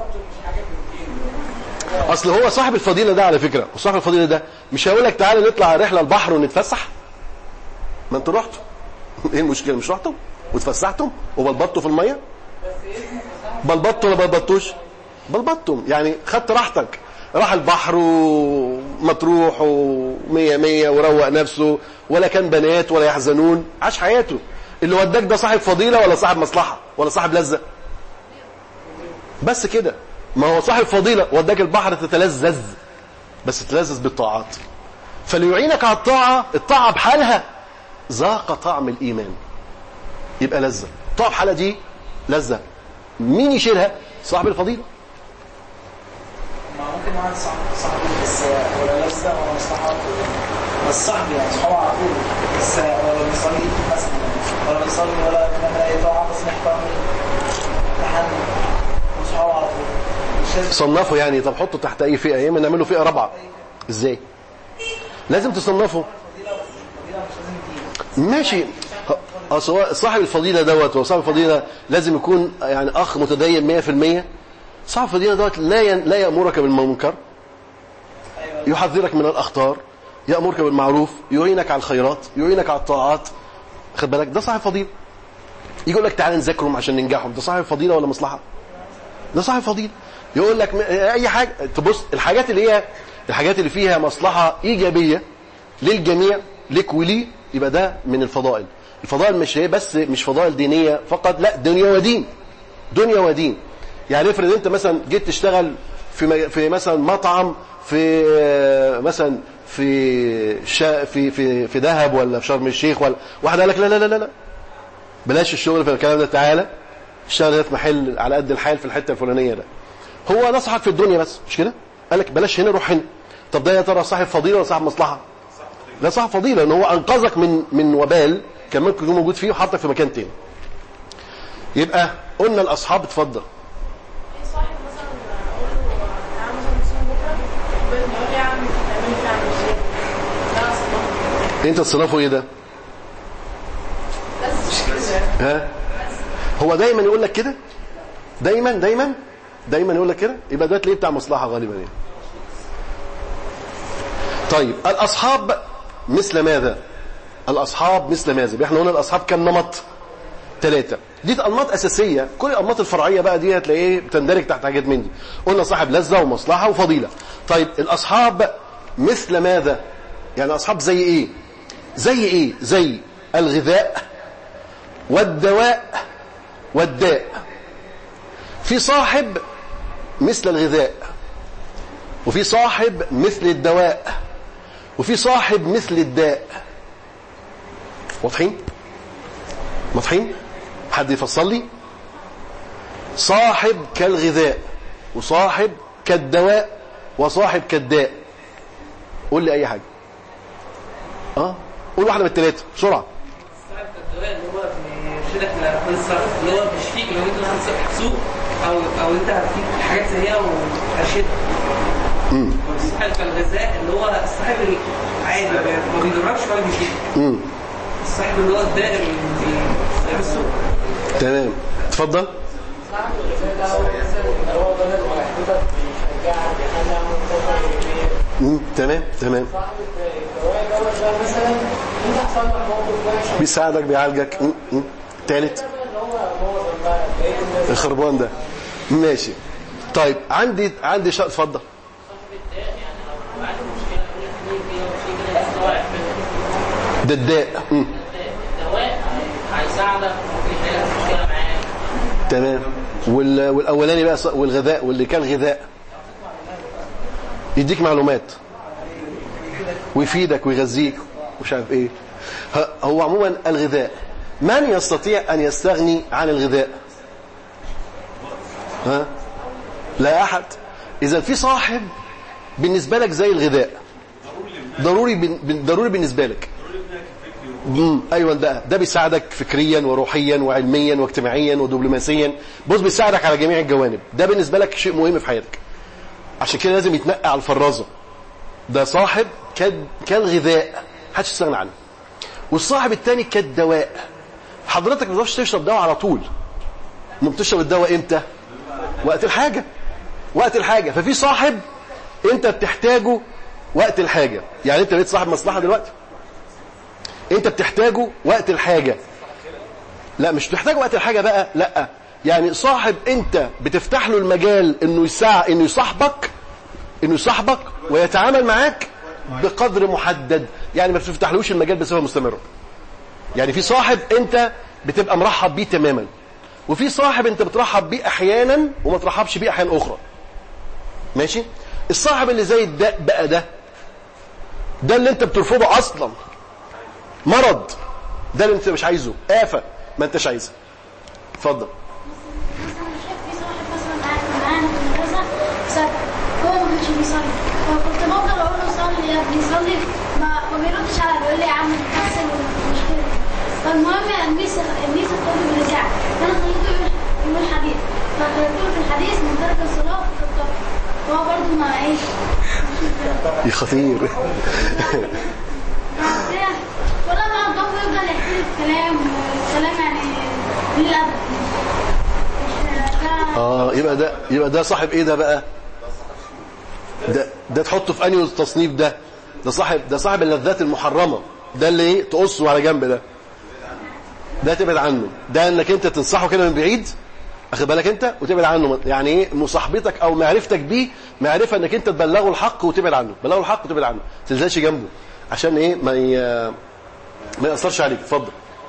اصل هو صاحب الفضيله ده على فكره وصاحب الفضيله ده مش هيقول لك تعالى نطلع رحله البحر ونتفسح ما انتوا رحتوا ايه المشكله مش رحتوا وتفسحتم وبلبطوا في الميه بلبطوا ولا بلبطوش بلبطتم يعني خدت راحتك راح البحر ومطروح ومية مية وروق نفسه ولا كان بنات ولا يحزنون عاش حياته اللي وداك ده صاحب فضيلة ولا صاحب مصلحة ولا صاحب لذة بس كده ما هو صاحب فضيلة وداك البحر تتلذذ بس تلذذ بالطاعات فاللي يعينك على الطاعة الطاعة بحالها ذاق طعم الإيمان يبقى لذة الطاعة بحالها دي لذة مين يشيلها صاحب الفضيلة
ما ممكن واحد صاحب صاحبي بس ولا لسه ولا مصلحة بس صاحبي يعني صحابه على طول بس ولا بيصلي مثلا ولا بيصلي ولا بيعمل اي طاعة بس محترم تحنن وصحابه على طول مش لازم
صنفوا يعني طب حطوا تحت اي فئة يا اما نعمله فئة رابعة ازاي لازم تصنفوا
فضيلة فضيلة مش لازم دين
ماشي ه- اصل هو صاحب الفضيلة دوت وصاحب الفضيلة لازم يكون يعني اخ متدين 100% صاحب الفضيلة دوت لا ين... لا يأمرك بالمنكر يحذرك من الاخطار يأمرك بالمعروف يعينك على الخيرات يعينك على الطاعات خد بالك ده صاحب فضيلة يقول لك تعالى نذاكرهم عشان ننجحهم ده صاحب فضيلة ولا مصلحة ده صاحب فضيلة يقول لك م- اي حاجة تبص الحاجات اللي هي الحاجات اللي فيها مصلحة ايجابية للجميع لك ولي يبقى ده من الفضائل الفضائل مش هي بس مش فضائل دينية فقط لا دنيا ودين دنيا ودين يعني افرض انت مثلا جيت تشتغل في مج- في مثلا مطعم في آه، مثلا في شا في في في دهب ولا في شرم الشيخ ولا واحد قال لك لا لا لا لا لا بلاش الشغل في الكلام ده تعالى اشتغل هنا في محل على قد الحال في الحته الفلانيه ده هو نصحك في الدنيا بس مش كده قال لك بلاش هنا روح هنا طب ده يا ترى صاحب فضيله ولا صاحب مصلحه لا صاحب فضيله ان هو انقذك من من وبال كان ممكن يكون موجود فيه وحطك في مكان تاني يبقى قلنا الاصحاب اتفضل
صاحب مثلا اقول له تعالى مثلا نصوم بكره يقول لي يا عم تعملي كده عامل ازاي لا اصلا
انت تصرفه ايه ده
بس
ها هو دايما يقول لك كده دايما دايما دايما يقول لك كده يبقى ده تلاقيه بتاع مصلحه غالبا يعني طيب الاصحاب مثل ماذا الاصحاب مثل ماذا احنا قلنا الاصحاب كم نمط ثلاثة دي انماط اساسيه كل الانماط الفرعيه بقى دي هتلاقيه بتندرج تحت حاجات من دي قلنا صاحب لذه ومصلحه وفضيله طيب الاصحاب مثل ماذا يعني اصحاب زي ايه زي ايه زي الغذاء والدواء والداء في صاحب مثل الغذاء وفي صاحب مثل الدواء وفي صاحب مثل الداء واضحين واضحين حد يفصل لي صاحب كالغذاء وصاحب كالدواء وصاحب كالداء قول لي اي حاجه اه قول واحده من الثلاثه بسرعه
صاحب الدواء اللي هو بيرشدك لأخذ الصرف اللي هو بيشفيك لو انت مثلا صاحب سوق او او انت هتجيب حاجات سيئه وارشدك والصاحب الغذاء اللي هو الصاحب العادي ما بيضركش ولا بيشفيك
امم
الصاحب اللي هو الدائر اللي صاحب السوق
تمام اتفضل
صاحب الغذاء ده هو مثلا اللي هو بدل ما يحبطك بيشجعك يخليها منتظر
مم. تمام تمام
صاحب الدواء دوت ده مثلا انت حصل لك موقف وحش
بيساعدك بيعالجك مم. مم. تالت
ده اللي هو معظم بقى بقيت الناس
الخربان ده ماشي طيب عندي عندي شيء اتفضل ده الداء مم.
دواء هيساعدك ممكن يحل لك مشكله معاك
تمام وال... والاولاني بقى ص- والغذاء واللي كان غذاء يديك معلومات ويفيدك ويغذيك ومش عارف ايه ه- هو عموما الغذاء من يستطيع ان يستغني عن الغذاء ها لا احد اذا في صاحب بالنسبه لك زي الغذاء ضروري بن- بن- ضروري بالنسبه لك امم ايوه ده ده بيساعدك فكريا وروحيا وعلميا واجتماعيا ودبلوماسيا بص بيساعدك على جميع الجوانب ده بالنسبه لك شيء مهم في حياتك عشان كده لازم يتنقى على الفرازه ده صاحب كد كالغذاء محدش يستغنى عنه والصاحب الثاني كالدواء حضرتك ما تقدرش تشرب دواء على طول ما بتشرب الدواء امتى وقت الحاجه وقت الحاجه ففي صاحب انت بتحتاجه وقت الحاجه يعني انت بقيت صاحب مصلحه دلوقتي انت بتحتاجه وقت الحاجة لا مش بتحتاجه وقت الحاجة بقى لا يعني صاحب انت بتفتح له المجال انه يساع انه يصاحبك انه يصاحبك ويتعامل معاك بقدر محدد يعني ما بتفتحلوش المجال بصفة مستمرة يعني في صاحب انت بتبقى مرحب بيه تماما وفي صاحب انت بترحب بيه احيانا وما ترحبش بيه احيان اخرى ماشي الصاحب اللي زي الداء بقى ده ده اللي انت بترفضه اصلا مرض ده اللي انت مش عايزه آفة ما انتش عايزها اتفضل
مثلا شايف في صاحب مثلا قاعد معانا في المدرسة سكت هو ما كانش بيصلي فكنت بفضل اقول له صلي يا ابني صلي ما ما بيردش عليا بيقول لي يا عم بتحسن ومش كده فالمهم الميس الميس الطالب اللي زعل فانا خليته يقول يقول حديث فقلت له في الحديث من ترك الصلاة في الطرف فهو برضه ما ايه
يا خطير
ولا ما الضوء يفضل يحكي لي الكلام والكلام يعني للأبد مش ده
اه يبقى ده يبقى ده صاحب ايه ده بقى ده ده تحطه في انهي تصنيف ده ده صاحب ده صاحب اللذات المحرمه ده اللي ايه تقصه على جنب ده ده تبعد عنه ده انك انت تنصحه كده من بعيد اخد بالك انت وتبعد عنه يعني ايه مصاحبتك او معرفتك بيه معرفه انك انت تبلغه الحق وتبعد عنه تبلغه الحق وتبعد عنه ما تلزقش جنبه عشان ايه ما ي... ما ياثرش عليك اتفضل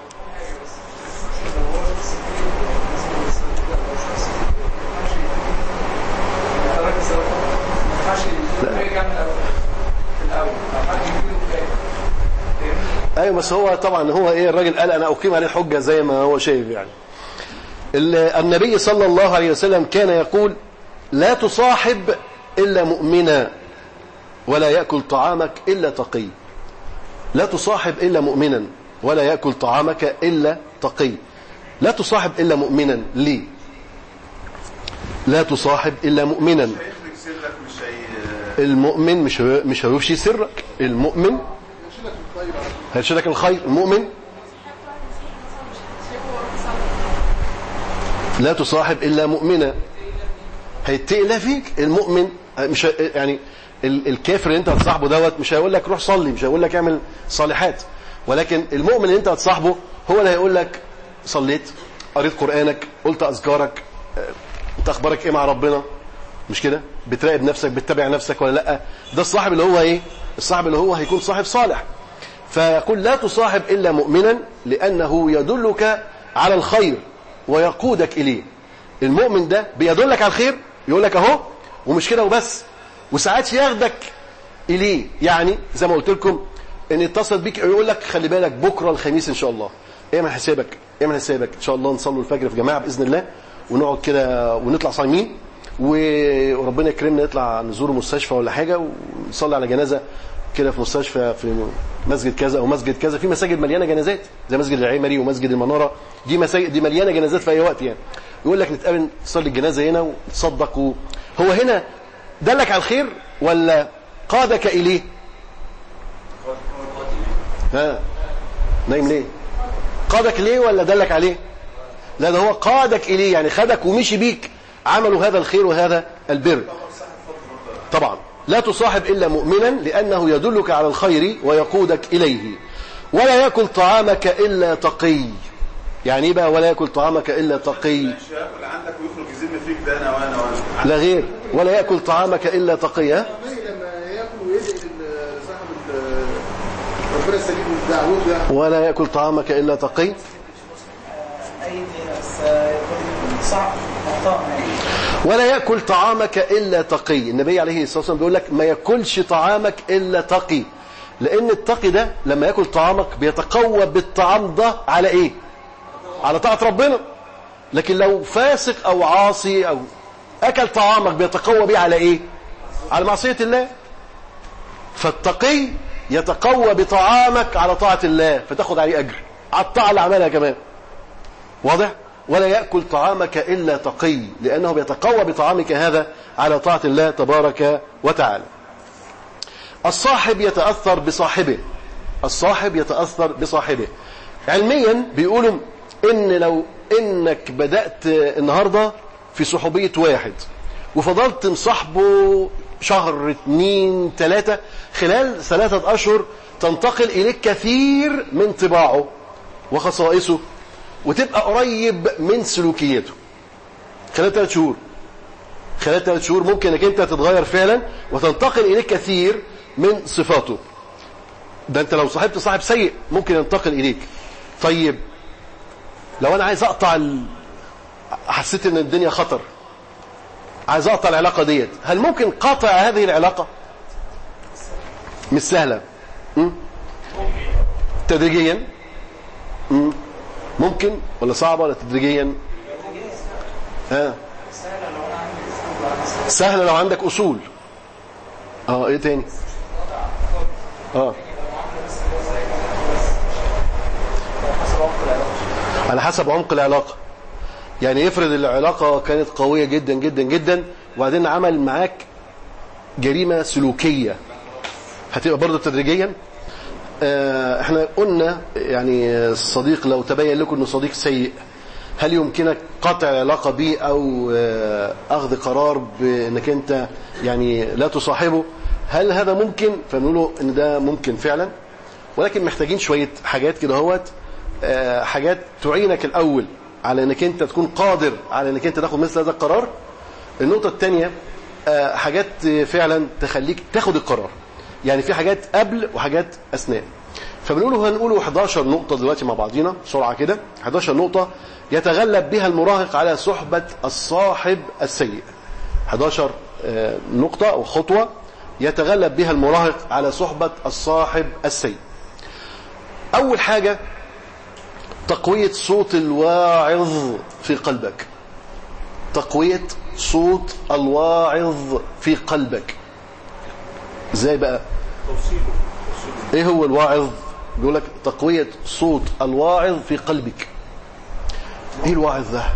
ايوه بس هو طبعا هو ايه الراجل قال انا اقيم عليه الحجه زي ما هو شايف يعني ال- النبي صلى الله عليه وسلم كان يقول لا تصاحب الا مؤمنا ولا ياكل طعامك الا تقي لا تصاحب الا مؤمنا ولا ياكل طعامك الا تقي لا تصاحب الا مؤمنا ليه لا تصاحب الا مؤمنا
هيخرج سرك مش هي
المؤمن مش مش هيفشي سرك المؤمن هيرشدك الخير المؤمن لا تصاحب الا مؤمنا هيتقل فيك المؤمن مش ه- يعني ال- الكافر اللي انت هتصاحبه دوت مش هيقول لك روح صلي مش هيقول لك اعمل صالحات ولكن المؤمن اللي انت هتصاحبه هو اللي هيقول لك صليت قريت قرانك قلت اذكارك آه، انت اخبارك ايه مع ربنا مش كده بتراقب نفسك بتتابع نفسك ولا لا ده الصاحب اللي هو ايه الصاحب اللي هو هيكون صاحب صالح فيقول لا تصاحب الا مؤمنا لانه يدلك على الخير ويقودك اليه المؤمن ده بيدلك على الخير يقول لك اهو ومش كده وبس وساعات ياخدك اليه يعني زي ما قلت لكم ان يتصل بيك يقول لك خلي بالك بكره الخميس ان شاء الله اعمل حسابك اعمل حسابك ان شاء الله نصلي الفجر في جماعه باذن الله ونقعد كده ونطلع صايمين و- وربنا يكرمنا نطلع نزور مستشفى ولا حاجه ونصلي على جنازه كده في مستشفى في مسجد كذا او مسجد كذا في مساجد مليانه جنازات زي مسجد العمري ومسجد المناره دي مساجد دي مليانه جنازات في اي وقت يعني يقول لك نتقابل نصلي الجنازه هنا ونتصدق و... هو هنا دلك على الخير ولا قادك اليه ها نايم ليه قادك ليه ولا دلك عليه لا ده هو قادك اليه يعني خدك ومشي بيك عملوا هذا الخير وهذا البر طبعا لا تصاحب إلا مؤمنا لأنه يدلك على الخير ويقودك إليه ولا يأكل طعامك إلا تقي يعني ايه بقى ولا يأكل طعامك إلا تقي
مش هياكل عندك ويخرج يذم فيك ده انا وانا وانا
لا غير ولا يأكل طعامك إلا تقي ها؟
لما ياكل ويدعي لصاحب ال- ربنا يستجيب لدعوته يعني
ولا يأكل طعامك إلا تقي
اي دين بس يكون صعب محترم يعني
ولا يأكل طعامك إلا تقي النبي عليه الصلاة والسلام بيقول لك ما يأكلش طعامك إلا تقي لأن التقي ده لما يأكل طعامك بيتقوى بالطعام ده على إيه على طاعة ربنا لكن لو فاسق أو عاصي أو أكل طعامك بيتقوى بيه على إيه على معصية الله فالتقي يتقوى بطعامك على طاعة الله فتاخد عليه أجر على الطاعة اللي عملها كمان واضح ولا يأكل طعامك إلا تقي لأنه بيتقوى بطعامك هذا على طاعة الله تبارك وتعالى الصاحب يتأثر بصاحبه الصاحب يتأثر بصاحبه علميا بيقولوا إن لو إنك بدأت النهاردة في صحوبية واحد وفضلت مصاحبه شهر اتنين تلاتة خلال ثلاثة أشهر تنتقل إليك كثير من طباعه وخصائصه وتبقى قريب من سلوكياته خلال ثلاث شهور خلال ثلاث شهور ممكن انك انت تتغير فعلا وتنتقل اليك كثير من صفاته ده انت لو صاحبت صاحب سيء ممكن ينتقل اليك طيب لو انا عايز اقطع ال... حسيت ان الدنيا خطر عايز اقطع العلاقه ديت هل ممكن قطع هذه العلاقه مش سهله م? تدريجيا م? ممكن ولا صعبه ولا تدريجيا ها سهله لو عندك اصول اه ايه تاني اه على حسب عمق العلاقه يعني يفرض العلاقه كانت قويه جدا جدا جدا وبعدين عمل معاك جريمه سلوكيه هتبقى برضه تدريجيا آه، احنا قلنا يعني الصديق لو تبين لكم انه صديق سيء هل يمكنك قطع العلاقه به او آه، اخذ قرار بانك انت يعني لا تصاحبه هل هذا ممكن فنقول له ان ده ممكن فعلا ولكن محتاجين شويه حاجات كده اهوت آه، حاجات تعينك الاول على انك انت تكون قادر على انك انت تاخد مثل هذا القرار النقطه الثانيه حاجات فعلا تخليك تاخد القرار يعني في حاجات قبل وحاجات اثناء فبنقوله هنقوله 11 نقطة دلوقتي مع بعضينا بسرعة كده 11 نقطة يتغلب بها المراهق على صحبة الصاحب السيء 11 آه، نقطة أو خطوة يتغلب بها المراهق على صحبة الصاحب السيء أول حاجة تقوية صوت الواعظ في قلبك تقوية صوت الواعظ في قلبك ازاي بقى ايه هو الواعظ بيقول لك تقوية صوت الواعظ في قلبك ايه الواعظ ده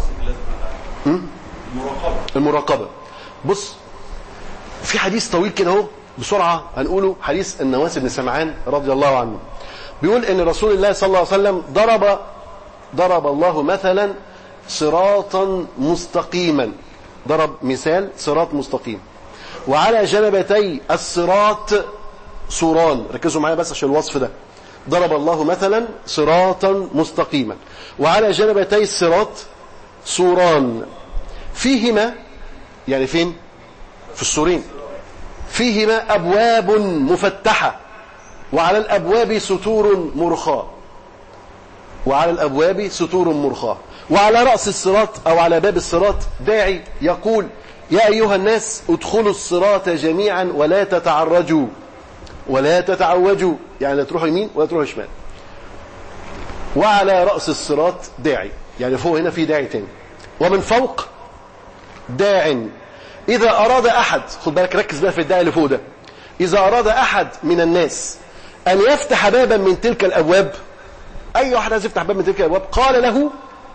هم؟ المراقبة بص في حديث طويل كده اهو بسرعة هنقوله حديث النواس بن سمعان رضي الله عنه بيقول ان رسول الله صلى الله عليه وسلم ضرب ضرب الله مثلا صراطا مستقيما ضرب مثال صراط مستقيم وعلى جنبتي الصراط سوران ركزوا معايا بس عشان الوصف ده ضرب الله مثلا صراطا مستقيما وعلى جنبتي الصراط سوران فيهما يعني فين في السورين فيهما أبواب مفتحة وعلى الأبواب ستور مرخاة وعلى الأبواب ستور مرخاة وعلى رأس الصراط أو على باب الصراط داعي يقول يا أيها الناس ادخلوا الصراط جميعا ولا تتعرجوا ولا تتعوجوا يعني لا تروحوا يمين ولا تروحوا شمال وعلى رأس الصراط داعي يعني فوق هنا في داعي تاني ومن فوق داع إذا أراد أحد خد بالك ركز بقى في الداعي اللي فوق ده إذا أراد أحد من الناس أن يفتح بابا من تلك الأبواب أي واحد عايز يفتح باب من تلك الأبواب قال له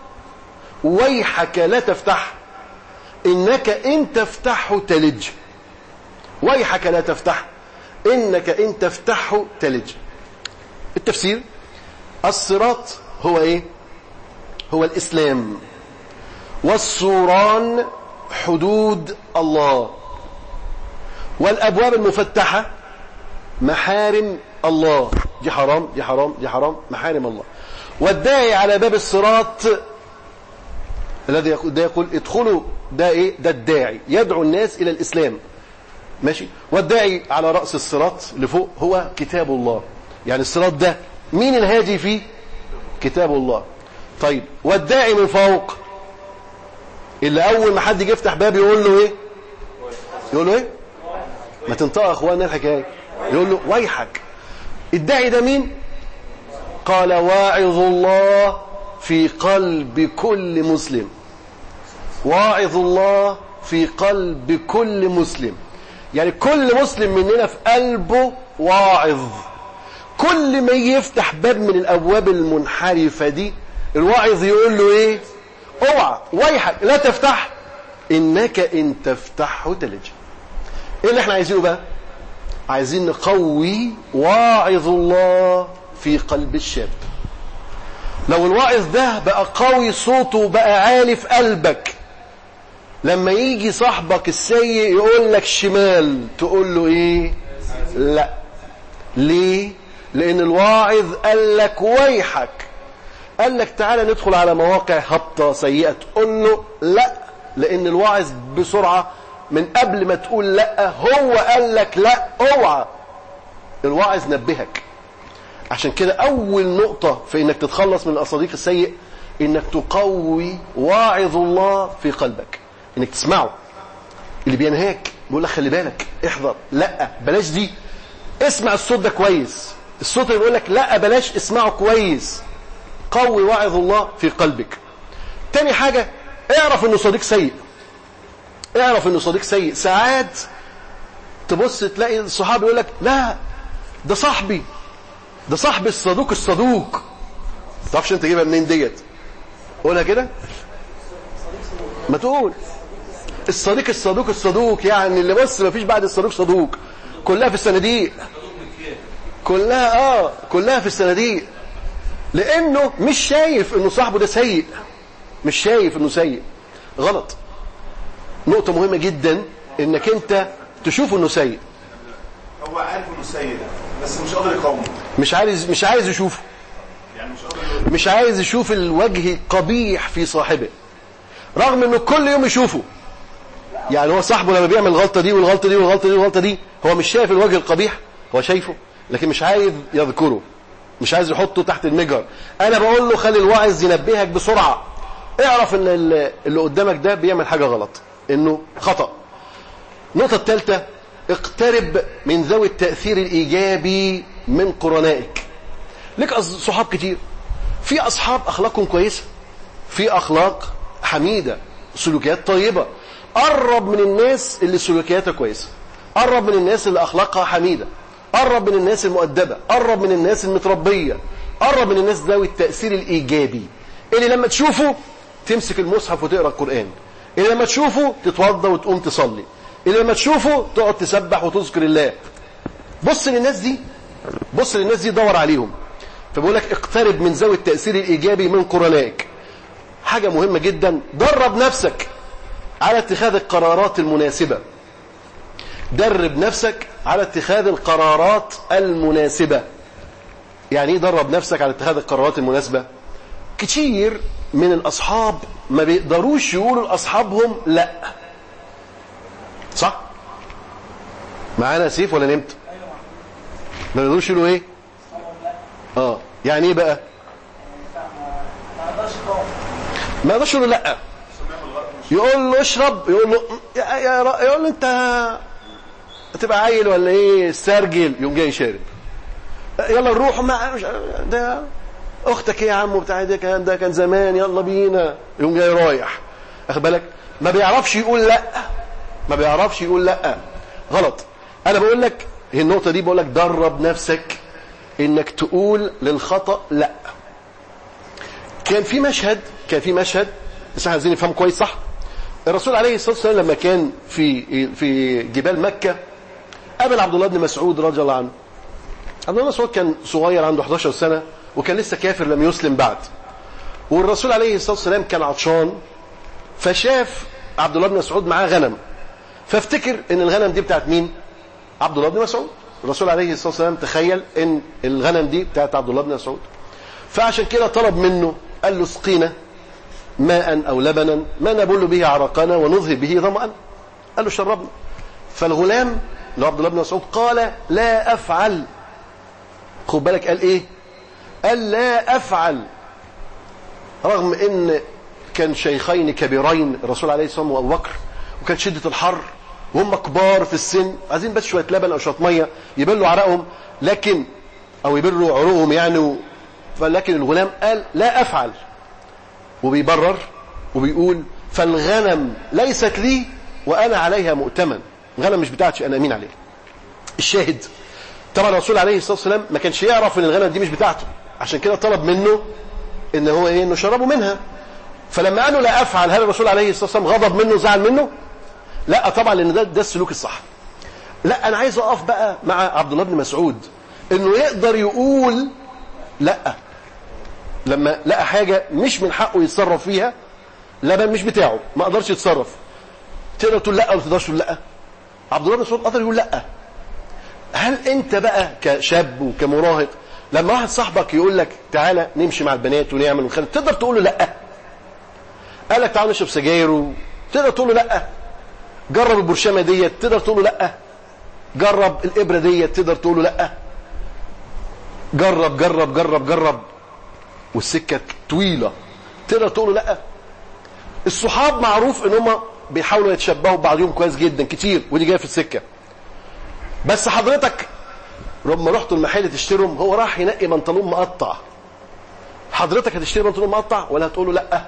ويحك لا تفتح إنك إن تفتحه تلج ويحك لا تفتح إنك إن تفتحه تلج التفسير الصراط هو إيه هو الإسلام والسوران حدود الله والأبواب المفتحة محارم الله دي حرام دي حرام دي حرام محارم الله والداعي على باب الصراط الذي يقول ده يقول ادخلوا ده ايه ده الداعي يدعو الناس الى الاسلام ماشي والداعي على راس الصراط اللي فوق هو كتاب الله يعني الصراط ده مين الهادي فيه كتاب الله طيب والداعي من فوق اللي اول ما حد يجي يفتح باب يقول له ايه يقول له ايه ما تنطق اخوانا الحكايه يقول له ويحك الداعي ده مين قال واعظ الله في قلب كل مسلم واعظ الله في قلب كل مسلم يعني كل مسلم مننا في قلبه واعظ كل ما يجي يفتح باب من الابواب المنحرفه دي الواعظ يقول له ايه اوعى ويحك لا تفتح انك ان تفتحه تلج ايه اللي احنا عايزينه بقى عايزين نقوي واعظ الله في قلب الشاب لو الواعظ ده بقى قوي صوته بقى عالي في قلبك لما يجي صاحبك السيء يقول لك شمال تقول له ايه لا ليه لان الواعظ قال لك ويحك قال لك تعالى ندخل على مواقع هبطة سيئة تقول له لا لان الواعظ بسرعة من قبل ما تقول لا هو قال لك لا اوعى الواعظ نبهك عشان كده اول نقطة في انك تتخلص من الصديق السيء انك تقوي واعظ الله في قلبك انك تسمعه اللي بينهاك بيقول لك خلي بالك احذر لا بلاش دي اسمع الصوت ده كويس الصوت اللي بيقول لك لا بلاش اسمعه كويس قوي وعظ الله في قلبك تاني حاجة اعرف انه صديق سيء اعرف انه صديق سيء ساعات تبص تلاقي الصحابي يقول لك لا ده صاحبي ده صاحبي الصدوق الصدوق تعرفش انت جايبها منين ديت قولها كده ما تقول الصديق الصدوق الصدوق يعني اللي بص ما فيش بعد الصدوق صدوق كلها في الصناديق كلها اه كلها في الصناديق لانه مش شايف انه صاحبه ده سيء مش شايف انه سيء غلط نقطة مهمة جدا انك انت تشوف انه سيء
هو عارف انه سيء بس مش قادر يقاومه
مش عايز مش عايز يشوفه
يعني مش قادر
مش عايز يشوف الوجه القبيح في صاحبه رغم انه كل يوم يشوفه يعني هو صاحبه لما بيعمل الغلطة دي والغلطة دي والغلطة دي والغلطة دي هو مش شايف الوجه القبيح هو شايفه لكن مش عايز يذكره مش عايز يحطه تحت المجر انا بقول له خلي الواعظ ينبهك بسرعة اعرف ان اللي اللي قدامك ده بيعمل حاجة غلط انه خطأ النقطة الثالثة اقترب من ذوي التأثير الإيجابي من قرنائك لك أص- صحاب كتير في أصحاب أخلاقهم كويسة في أخلاق حميدة سلوكيات طيبة قرب من الناس اللي سلوكياتها كويسة قرب من الناس اللي أخلاقها حميدة قرب من الناس المؤدبة قرب من الناس المتربية قرب من الناس ذوي التأثير الإيجابي اللي لما تشوفه تمسك المصحف وتقرأ القرآن اللي لما تشوفه تتوضى وتقوم تصلي اللي لما تشوفه تقعد تسبح وتذكر الله بص للناس دي بص للناس دي دور عليهم فبقول لك اقترب من ذوي التأثير الإيجابي من قرنائك حاجة مهمة جدا درب نفسك على اتخاذ القرارات المناسبة درب نفسك على اتخاذ القرارات المناسبة يعني ايه درب نفسك على اتخاذ القرارات المناسبة كتير من الأصحاب ما بيقدروش يقولوا لأصحابهم لا صح معانا سيف ولا نمت ما بيقدروش يقولوا ايه اه يعني ايه بقى
ما اقدرش اقاوم
ما يقدرش يقول له لا يقول له اشرب يقول له يا يا را- يقول له انت هتبقى عيل ولا ايه استرجل يقوم جاي شارب يلا نروح ما مش- ده اختك ايه يا عم بتاع ده كان ده كان زمان يلا بينا يقوم جاي رايح واخد بالك ما بيعرفش يقول لا ما بيعرفش يقول لا غلط انا بقول لك هي النقطه دي بقول لك درب نفسك انك تقول للخطا لا كان في مشهد كان في مشهد بس احنا عايزين نفهم كويس صح الرسول عليه الصلاه والسلام لما كان في في جبال مكه قابل عبد الله بن مسعود رضي الله عنه عبد الله بن مسعود كان صغير عنده 11 سنه وكان لسه كافر لم يسلم بعد والرسول عليه الصلاه والسلام كان عطشان فشاف عبد الله بن مسعود معاه غنم فافتكر ان الغنم دي بتاعت مين عبد الله بن مسعود الرسول عليه الصلاه والسلام تخيل ان الغنم دي بتاعت عبد الله بن مسعود فعشان كده طلب منه قال له اسقينا ماء او لبنا ما نبل به عرقنا ونذهب به ظمأنا قال له شربنا فالغلام اللي هو عبد الله بن مسعود قال لا افعل خد بالك قال ايه قال لا افعل رغم ان كان شيخين كبيرين الرسول عليه الصلاه والسلام وابو بكر وكانت شده الحر وهم كبار في السن عايزين بس شويه لبن او شويه ميه يبلوا عرقهم لكن او يبروا عروقهم يعني و- فلكن الغلام قال لا افعل وبيبرر وبيقول فالغنم ليست لي وانا عليها مؤتمن الغنم مش بتاعتي انا امين عليها الشاهد طبعا الرسول عليه الصلاه والسلام ما كانش يعرف ان الغنم دي مش بتاعته عشان كده طلب منه ان هو ايه انه شربه منها فلما قالوا لا افعل هل الرسول عليه الصلاه والسلام غضب منه زعل منه لا طبعا لان ده ده السلوك الصح لا انا عايز اقف بقى مع عبد الله بن مسعود انه يقدر يقول لا لما لقى حاجه مش من حقه يتصرف فيها لبن مش بتاعه ما قدرش يتصرف تقدر تقول لا ولا تقدرش تقول لا عبد الله بن مسعود قدر يقول لا هل انت بقى كشاب وكمراهق لما واحد صاحبك يقول لك تعالى نمشي مع البنات ونعمل ونخلي تقدر تقول له لا قال لك تعالى نشرب سجاير و... تقدر تقول له لا جرب البرشامه ديت تقدر تقول له لا جرب الابره ديت تقدر تقول له لا جرب جرب جرب جرب والسكه طويله تقدر تقول له لا الصحاب معروف ان هم بيحاولوا يتشبهوا ببعضهم كويس جدا كتير ودي جايه في السكه بس حضرتك لما رحتوا المحل تشترهم هو راح ينقي بنطلون مقطع حضرتك هتشتري بنطلون مقطع ولا هتقول له لا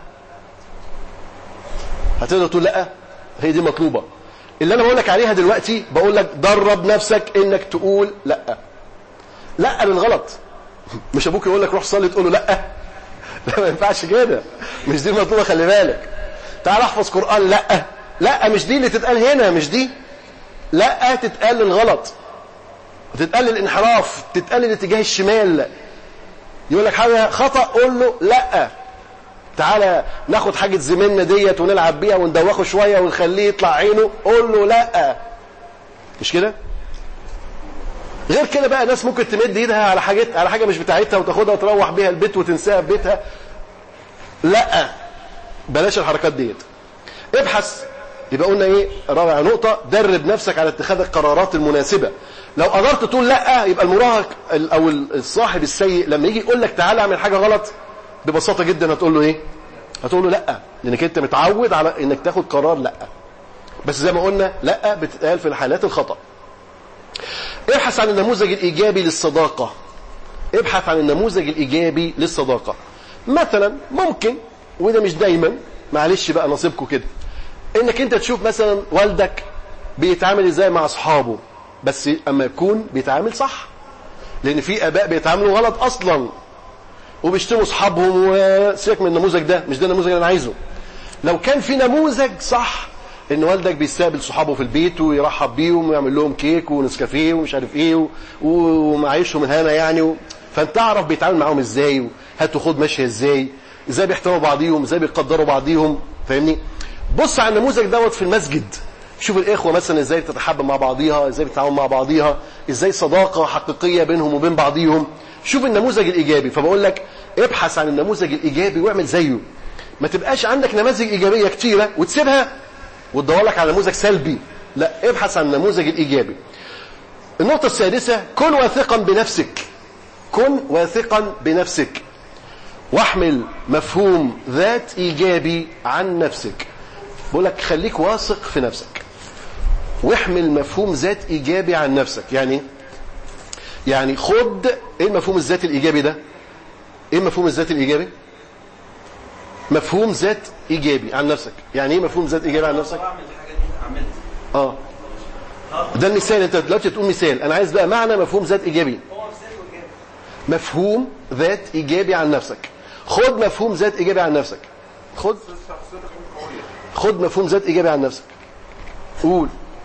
هتقدر تقول لا هي دي مطلوبه اللي انا بقول لك عليها دلوقتي بقول لك درب نفسك انك تقول لا لا للغلط مش ابوك يقول لك روح صلي تقول له لا لا ما ينفعش كده مش دي المطلوبه خلي بالك تعال احفظ قران لا لا مش دي اللي تتقال هنا مش دي لا تتقال للغلط تتقال للانحراف تتقال لاتجاه الشمال يقول لك حاجه خطا قول له لا تعالى ناخد حاجه زميلنا ديت ونلعب بيها وندوخه شويه ونخليه يطلع عينه قول له لا مش كده غير كده بقى ناس ممكن تمد ايدها على حاجه على حاجه مش بتاعتها وتاخدها وتروح بيها البيت وتنساها في بيتها لا بلاش الحركات ديت ابحث يبقى قلنا ايه رابع نقطة درب نفسك على اتخاذ القرارات المناسبة لو قدرت تقول لا يبقى المراهق ال- او الصاحب السيء لما يجي يقول لك تعالى اعمل حاجة غلط ببساطة جدا هتقول له ايه هتقول له لا لانك انت متعود على انك تاخد قرار لا بس زي ما قلنا لا بتتقال في الحالات الخطأ ابحث عن النموذج الايجابي للصداقة ابحث عن النموذج الايجابي للصداقة مثلا ممكن وده مش دايما معلش بقى نصيبكم كده انك انت تشوف مثلا والدك بيتعامل ازاي مع اصحابه بس اما يكون بيتعامل صح لان في اباء بيتعاملوا غلط اصلا وبيشتموا اصحابهم وسيبك من النموذج ده مش ده النموذج اللي انا عايزه لو كان في نموذج صح ان والدك بيستقبل صحابه في البيت ويرحب بيهم ويعمل لهم كيك ونسكافيه ومش عارف ايه و- ومعيشهم الهنا يعني و... فانت تعرف بيتعامل معاهم ازاي هات وخد ماشيه ازاي ازاي بيحترموا بعضيهم ازاي بيقدروا بعضيهم فاهمني بص على النموذج دوت في المسجد شوف الاخوه مثلا ازاي بتتحب مع بعضيها ازاي بتتعاون مع بعضيها ازاي صداقه حقيقيه بينهم وبين بعضيهم شوف النموذج الايجابي فبقول لك ابحث عن النموذج الايجابي واعمل زيه ما تبقاش عندك نماذج ايجابيه كتيره وتسيبها وتدور لك على نموذج سلبي لا ابحث عن النموذج الايجابي النقطه السادسه كن واثقا بنفسك كن واثقا بنفسك واحمل مفهوم ذات ايجابي عن نفسك بقول لك خليك واثق في نفسك واحمل مفهوم ذات ايجابي عن نفسك يعني يعني خد ايه المفهوم الذات الايجابي ده ايه مفهوم الذات الايجابي مفهوم ذات ايجابي عن نفسك يعني ايه مفهوم ذات ايجابي عن نفسك اه ده المثال انت دلوقتي تقول مثال انا عايز بقى معنى مفهوم ذات ايجابي مفهوم ذات ايجابي عن نفسك خد مفهوم ذات ايجابي عن نفسك خد خد مفهوم ذات ايجابي عن نفسك قول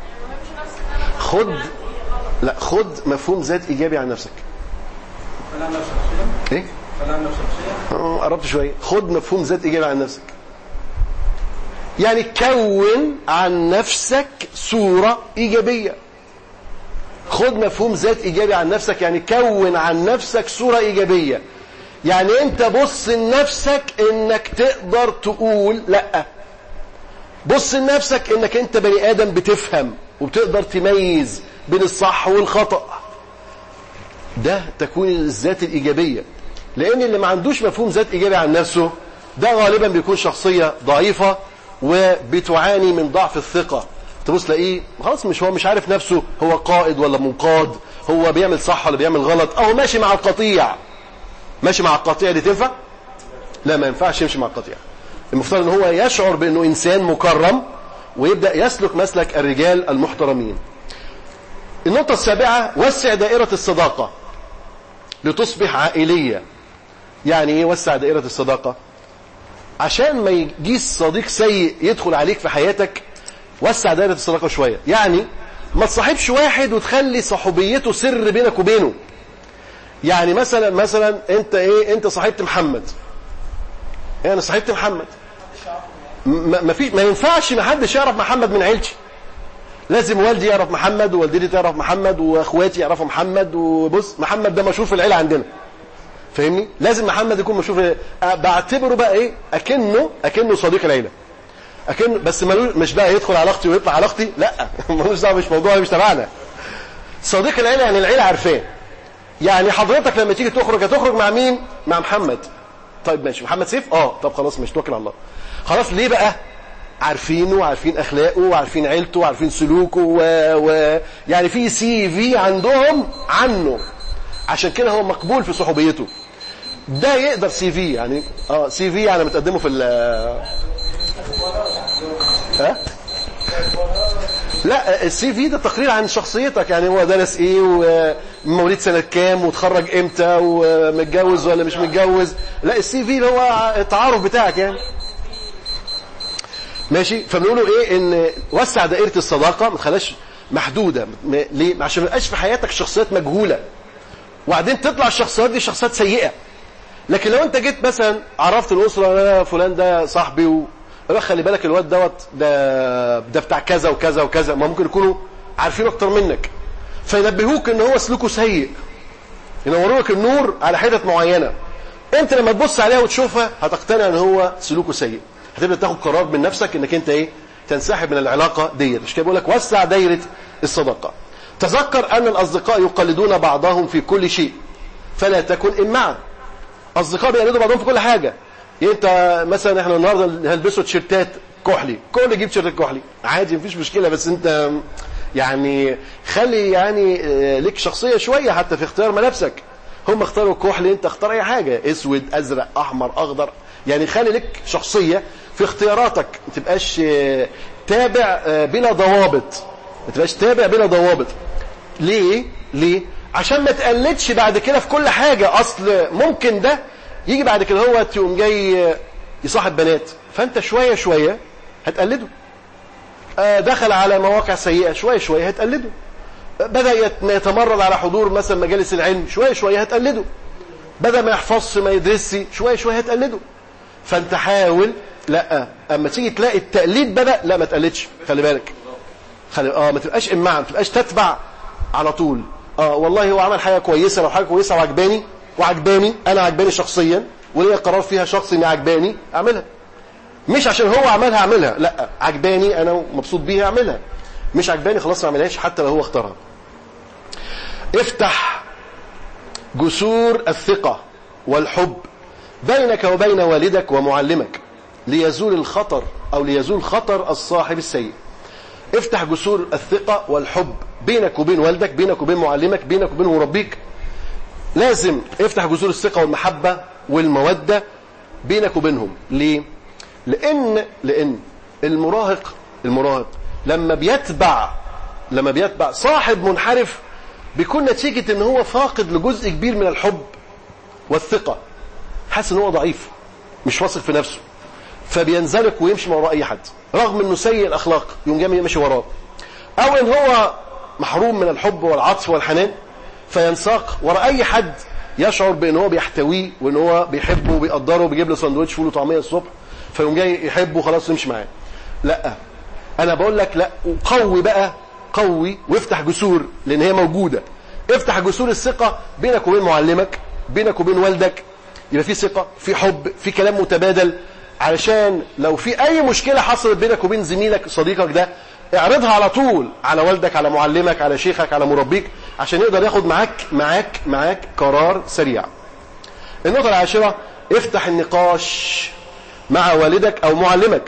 خد لا خد مفهوم ذات ايجابي عن نفسك
فلان شخصيا
ايه
فلان شخصيا
آه، قربت شويه خد مفهوم ذات ايجابي عن نفسك يعني كون عن نفسك صوره ايجابيه خد مفهوم ذات ايجابي عن نفسك يعني كون عن نفسك صوره ايجابيه يعني انت بص لنفسك انك تقدر تقول لا بص لنفسك انك انت بني ادم بتفهم وبتقدر تميز بين الصح والخطأ ده تكوين الذات الإيجابية لأن اللي ما عندوش مفهوم ذات إيجابي عن نفسه ده غالبا بيكون شخصية ضعيفة وبتعاني من ضعف الثقة تبص تلاقيه خلاص مش هو مش عارف نفسه هو قائد ولا منقاد هو بيعمل صح ولا بيعمل غلط أو ماشي مع القطيع ماشي مع القطيع دي تنفع؟ لا ما ينفعش يمشي مع القطيع المفترض ان هو يشعر بانه انسان مكرم ويبدا يسلك مسلك الرجال المحترمين النقطة السابعة وسع دائرة الصداقة لتصبح عائلية يعني ايه وسع دائرة الصداقة عشان ما يجيش صديق سيء يدخل عليك في حياتك وسع دائرة الصداقة شوية يعني ما تصاحبش واحد وتخلي صحوبيته سر بينك وبينه يعني مثلا مثلا انت ايه انت صاحبت محمد ايه انا صاحبت محمد ما ما في ما ينفعش ما حدش يعرف محمد من عيلتي لازم والدي يعرف محمد ووالدتي تعرف محمد واخواتي يعرفوا محمد وبص محمد ده مشهور في العيله عندنا فاهمني لازم محمد يكون مشهور في أه بعتبره بقى ايه اكنه اكنه صديق العيله اكنه بس ملو مش بقى يدخل على اختي ويطلع على اختي لا ملوش دعوه مش موضوع مش تبعنا صديق العيله يعني العيله عارفاه يعني حضرتك لما تيجي تخرج هتخرج مع مين مع محمد طيب ماشي محمد سيف اه طب خلاص مش توكل على الله خلاص ليه بقى عارفينه وعارفين اخلاقه وعارفين عيلته وعارفين سلوكه و... و... يعني في سي في عندهم عنه عشان كده هو مقبول في صحوبيته ده يقدر سي في يعني اه سي في يعني متقدمه في ال ها لا السي في ده تقرير عن شخصيتك يعني هو درس ايه ومواليد سنة كام وتخرج امتى ومتجوز ولا مش متجوز لا السي في اللي هو التعارف بتاعك يعني ماشي فبنقولوا ايه ان وسع دائرة الصداقة ما تخليهاش محدودة م- ليه عشان ما يبقاش في حياتك شخصيات مجهولة وبعدين تطلع الشخصيات دي شخصيات سيئة لكن لو انت جيت مثلا عرفت الاسره انا فلان ده صاحبي و يبقى خلي بالك الواد دوت ده ده بتاع كذا وكذا وكذا ما ممكن يكونوا عارفين اكتر منك فينبهوك ان هو سلوكه سيء ينوروا لك النور على حتت معينه انت لما تبص عليها وتشوفها هتقتنع ان هو سلوكه سيء هتبدا تاخد قرار من نفسك انك انت ايه تنسحب من العلاقه ديت مش كده بقول لك وسع دايره الصداقه تذكر ان الاصدقاء يقلدون بعضهم في كل شيء فلا تكن امعا اصدقاء بيقلدوا بعضهم في كل حاجه انت مثلا احنا النهارده هنلبسوا تيشيرتات كحلي كل يجيب تيشيرت كحلي عادي مفيش مشكله بس انت يعني خلي يعني آه، لك شخصيه شويه حتى في اختيار ملابسك هم اختاروا كحلي انت اختار اي حاجه اسود ازرق احمر اخضر يعني خلي لك شخصيه في اختياراتك ما تبقاش آه، تابع آه، بلا ضوابط ما تبقاش تابع بلا ضوابط ليه ليه عشان ما تقلدش بعد كده في كل حاجة اصل ممكن ده يجي بعد كده هو تقوم جاي يصاحب بنات فانت شوية شوية هتقلده آه، دخل على مواقع سيئة شوية شوية هتقلده بدأ يت- يتمرد على حضور مثلا مجالس العلم شوية شوية هتقلده بدأ ما يحفظش ما يدرسش شوية شوية هتقلده فانت حاول لا اما تيجي تلاقي التقليد بدأ لا ما تقلدش خلي بالك خلي اه ما تبقاش امعا ما تبقاش تتبع على طول اه والله هو عمل حاجه كويسه لو حاجه كويسه وعجباني وعجباني انا عجباني شخصيا وليا قرار فيها شخصي اني عجباني اعملها مش عشان هو عملها اعملها لا عجباني انا مبسوط بيها اعملها مش عجباني خلاص ما اعملهاش حتى لو هو اختارها افتح جسور الثقه والحب بينك وبين والدك ومعلمك ليزول الخطر او ليزول خطر الصاحب السيء افتح جسور الثقة والحب بينك وبين والدك بينك وبين معلمك بينك وبين مربيك لازم افتح جسور الثقة والمحبة والمودة بينك وبينهم ليه لان لان المراهق المراهق لما بيتبع لما بيتبع صاحب منحرف بيكون نتيجة ان هو فاقد لجزء كبير من الحب والثقة حاسس ان هو ضعيف مش واثق في نفسه فبينزلق ويمشي مع وراء اي حد رغم انه سيء الاخلاق يقوم جاي ماشي وراه او ان هو محروم من الحب والعطف والحنان فينساق وراء اي حد يشعر بان هو بيحتويه وان هو بيحبه وبيقدره وبيجيب له سندوتش فول وطعميه الصبح فيقوم جاي يحبه خلاص يمشي معاه لا انا بقول لك لا قوي بقى قوي وافتح جسور لان هي موجوده افتح جسور الثقه بينك وبين معلمك بينك وبين والدك يبقى في ثقه في حب في كلام متبادل علشان لو في اي مشكله حصلت بينك وبين زميلك صديقك ده اعرضها على طول على والدك على معلمك على شيخك على مربيك عشان يقدر ياخد معاك معاك معاك قرار سريع النقطه العاشره افتح النقاش مع والدك او معلمك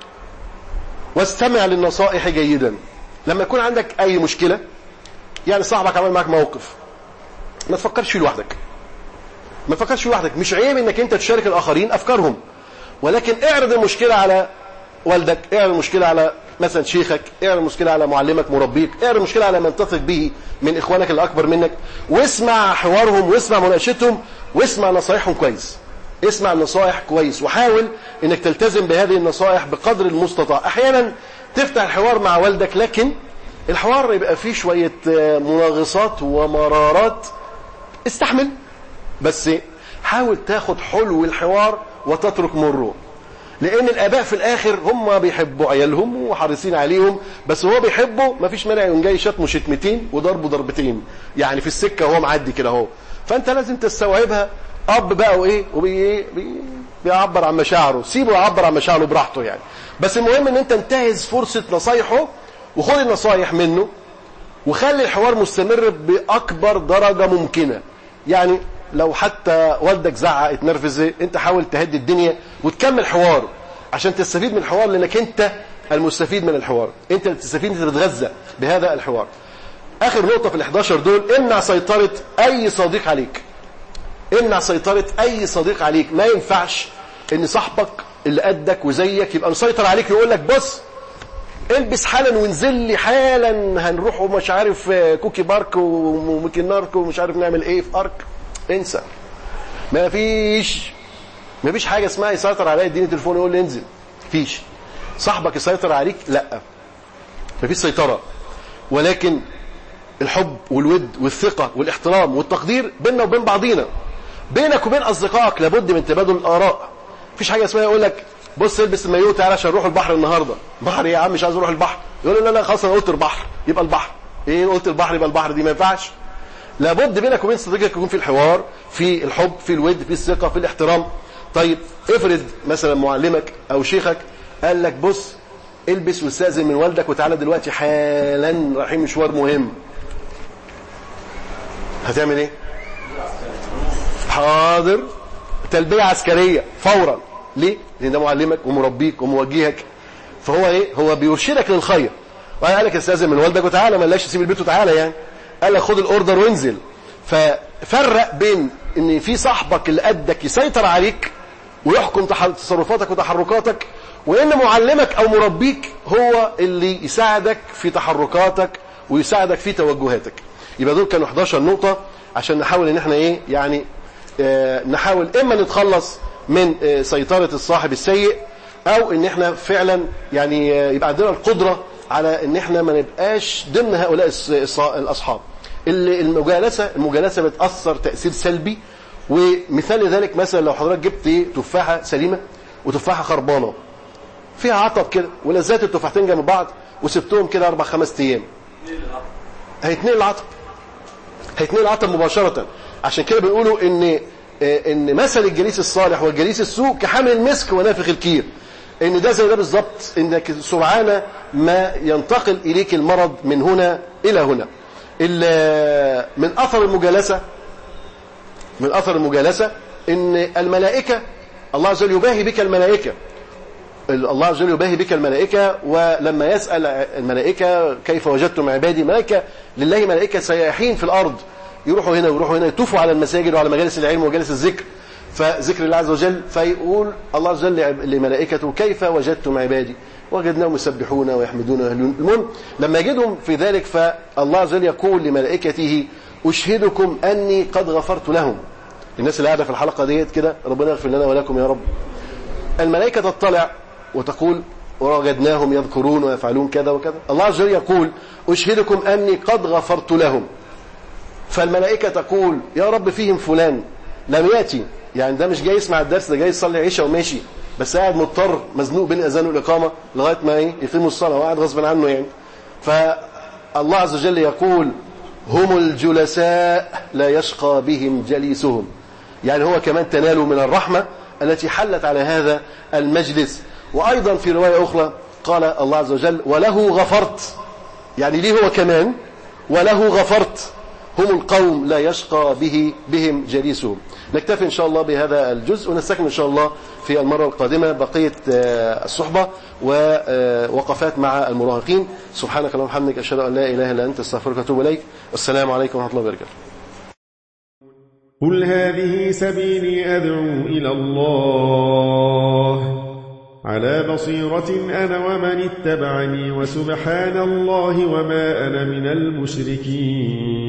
واستمع للنصائح جيدا لما يكون عندك اي مشكله يعني صاحبك عمل معاك موقف ما تفكرش فيه لوحدك ما تفكرش فيه لوحدك مش عيب انك انت تشارك الاخرين افكارهم ولكن اعرض المشكله على والدك اعرض المشكله على مثلا شيخك اعرض المشكله على معلمك مربيك اعرض المشكله على من تثق به من اخوانك الاكبر منك واسمع حوارهم واسمع مناقشتهم واسمع نصايحهم كويس اسمع النصائح كويس وحاول انك تلتزم بهذه النصائح بقدر المستطاع احيانا تفتح الحوار مع والدك لكن الحوار يبقى فيه شويه آه، مناغصات ومرارات استحمل بس حاول تاخد حلو الحوار وتترك مره لان الاباء في الاخر هم بيحبوا عيالهم وحريصين عليهم بس هو بيحبه مفيش مانع يقوم جاي شتمه شتمتين وضربه ضربتين يعني في السكه وهو معدي كده اهو فانت لازم تستوعبها اب بقى وايه وبي بي بيعبر عن مشاعره سيبه يعبر عن مشاعره براحته يعني بس المهم ان انت انتهز فرصه نصايحه وخد النصايح منه وخلي الحوار مستمر باكبر درجه ممكنه يعني لو حتى والدك زعق اتنرفز انت حاول تهدي الدنيا وتكمل حوار عشان تستفيد من الحوار لانك انت المستفيد من الحوار انت اللي بتستفيد انت بتتغذى بهذا الحوار اخر نقطه في ال11 دول امنع سيطره اي صديق عليك امنع سيطره اي صديق عليك ما ينفعش ان صاحبك اللي قدك وزيك يبقى مسيطر عليك يقول لك بص البس حالا وانزل لي حالا هنروح مش عارف كوكي بارك ومكنارك ومش عارف نعمل ايه في ارك انسى ما فيش ما فيش حاجه اسمها يسيطر عليا يديني تليفون يقول لي انزل فيش صاحبك يسيطر عليك لا ما فيش سيطره ولكن الحب والود والثقه والاحترام والتقدير بيننا وبين بعضينا بينك وبين اصدقائك لابد من تبادل الاراء مفيش حاجه اسمها يقول لك بص البس المايو تعالى عشان نروح البحر النهارده بحر ايه يا عم مش عايز اروح البحر يقول لا لا خلاص انا قلت البحر يبقى البحر ايه قلت البحر يبقى البحر دي ما ينفعش لابد بينك وبين صديقك يكون في الحوار في الحب في الود في الثقه في الاحترام طيب افرض مثلا معلمك او شيخك قال لك بص البس واستاذن من والدك وتعالى دلوقتي حالا رايحين مشوار مهم هتعمل ايه حاضر تلبيه عسكريه فورا ليه لان ده معلمك ومربيك وموجهك فهو ايه هو بيرشدك للخير وقال لك استاذن من والدك وتعالى ملاش تسيب البيت وتعالى يعني قال لك خد الاوردر وانزل ففرق بين ان في صاحبك اللي قدك يسيطر عليك ويحكم تصرفاتك وتحركاتك وان معلمك او مربيك هو اللي يساعدك في تحركاتك ويساعدك في توجهاتك يبقى دول كانوا 11 نقطة عشان نحاول ان احنا ايه يعني اه نحاول اما نتخلص من اه سيطرة الصاحب السيء او ان احنا فعلا يعني اه يبقى عندنا القدرة على ان احنا ما نبقاش ضمن هؤلاء الاصحاب اللي المجالسة المجالسة بتأثر تأثير سلبي ومثال ذلك مثلا لو حضرتك جبت تفاحة سليمة وتفاحة خربانة فيها عطب كده ولزات التفاحتين جنب بعض وسبتهم كده اربع خمس ايام هيتنقل العطب هيتنقل العطب مباشرة عشان كده بيقولوا ان ان مثل الجليس الصالح والجليس السوء كحامل المسك ونافخ الكير ان ده زي ده بالظبط انك سرعان ما ينتقل اليك المرض من هنا الى هنا من اثر المجالسه من اثر المجالسه ان الملائكه الله عز وجل يباهي بك الملائكه الله عز وجل يباهي بك الملائكة ولما يسأل الملائكة كيف وجدتم عبادي ملائكة لله ملائكة سياحين في الأرض يروحوا هنا ويروحوا هنا يطوفوا على المساجد وعلى مجالس العلم ومجالس الذكر فذكر الله عز وجل فيقول الله عز وجل لملائكته كيف وجدتم عبادي وجدناهم يسبحون ويحمدون ويهلون المهم لما يجدهم في ذلك فالله عز وجل يقول لملائكته أشهدكم أني قد غفرت لهم الناس اللي قاعدة في الحلقة ديت كده ربنا يغفر لنا ولكم يا رب الملائكة تطلع وتقول ووجدناهم يذكرون ويفعلون كذا وكذا الله عز وجل يقول أشهدكم أني قد غفرت لهم فالملائكة تقول يا رب فيهم فلان لم يأتي يعني ده مش جاي يسمع الدرس ده جاي يصلي عشاء وماشي بس قاعد مضطر مزنوق بين الأذان والإقامة لغاية ما ايه يقيموا الصلاة وقاعد غصب عنه يعني فالله عز وجل يقول هم الجلساء لا يشقى بهم جليسهم يعني هو كمان تنالوا من الرحمة التي حلت على هذا المجلس وأيضا في رواية أخرى قال الله عز وجل وله غفرت يعني ليه هو كمان وله غفرت هم القوم لا يشقى به بهم جليسهم نكتفي إن شاء الله بهذا الجزء ونستكمل إن شاء الله في المرة القادمة بقية الصحبة ووقفات مع المراهقين سبحانك اللهم وبحمدك أشهد أن لا إله إلا أنت استغفرك وأتوب إليك والسلام عليكم ورحمة الله وبركاته
قل هذه سبيلي أدعو إلى الله على بصيرة أنا ومن اتبعني وسبحان الله وما أنا من المشركين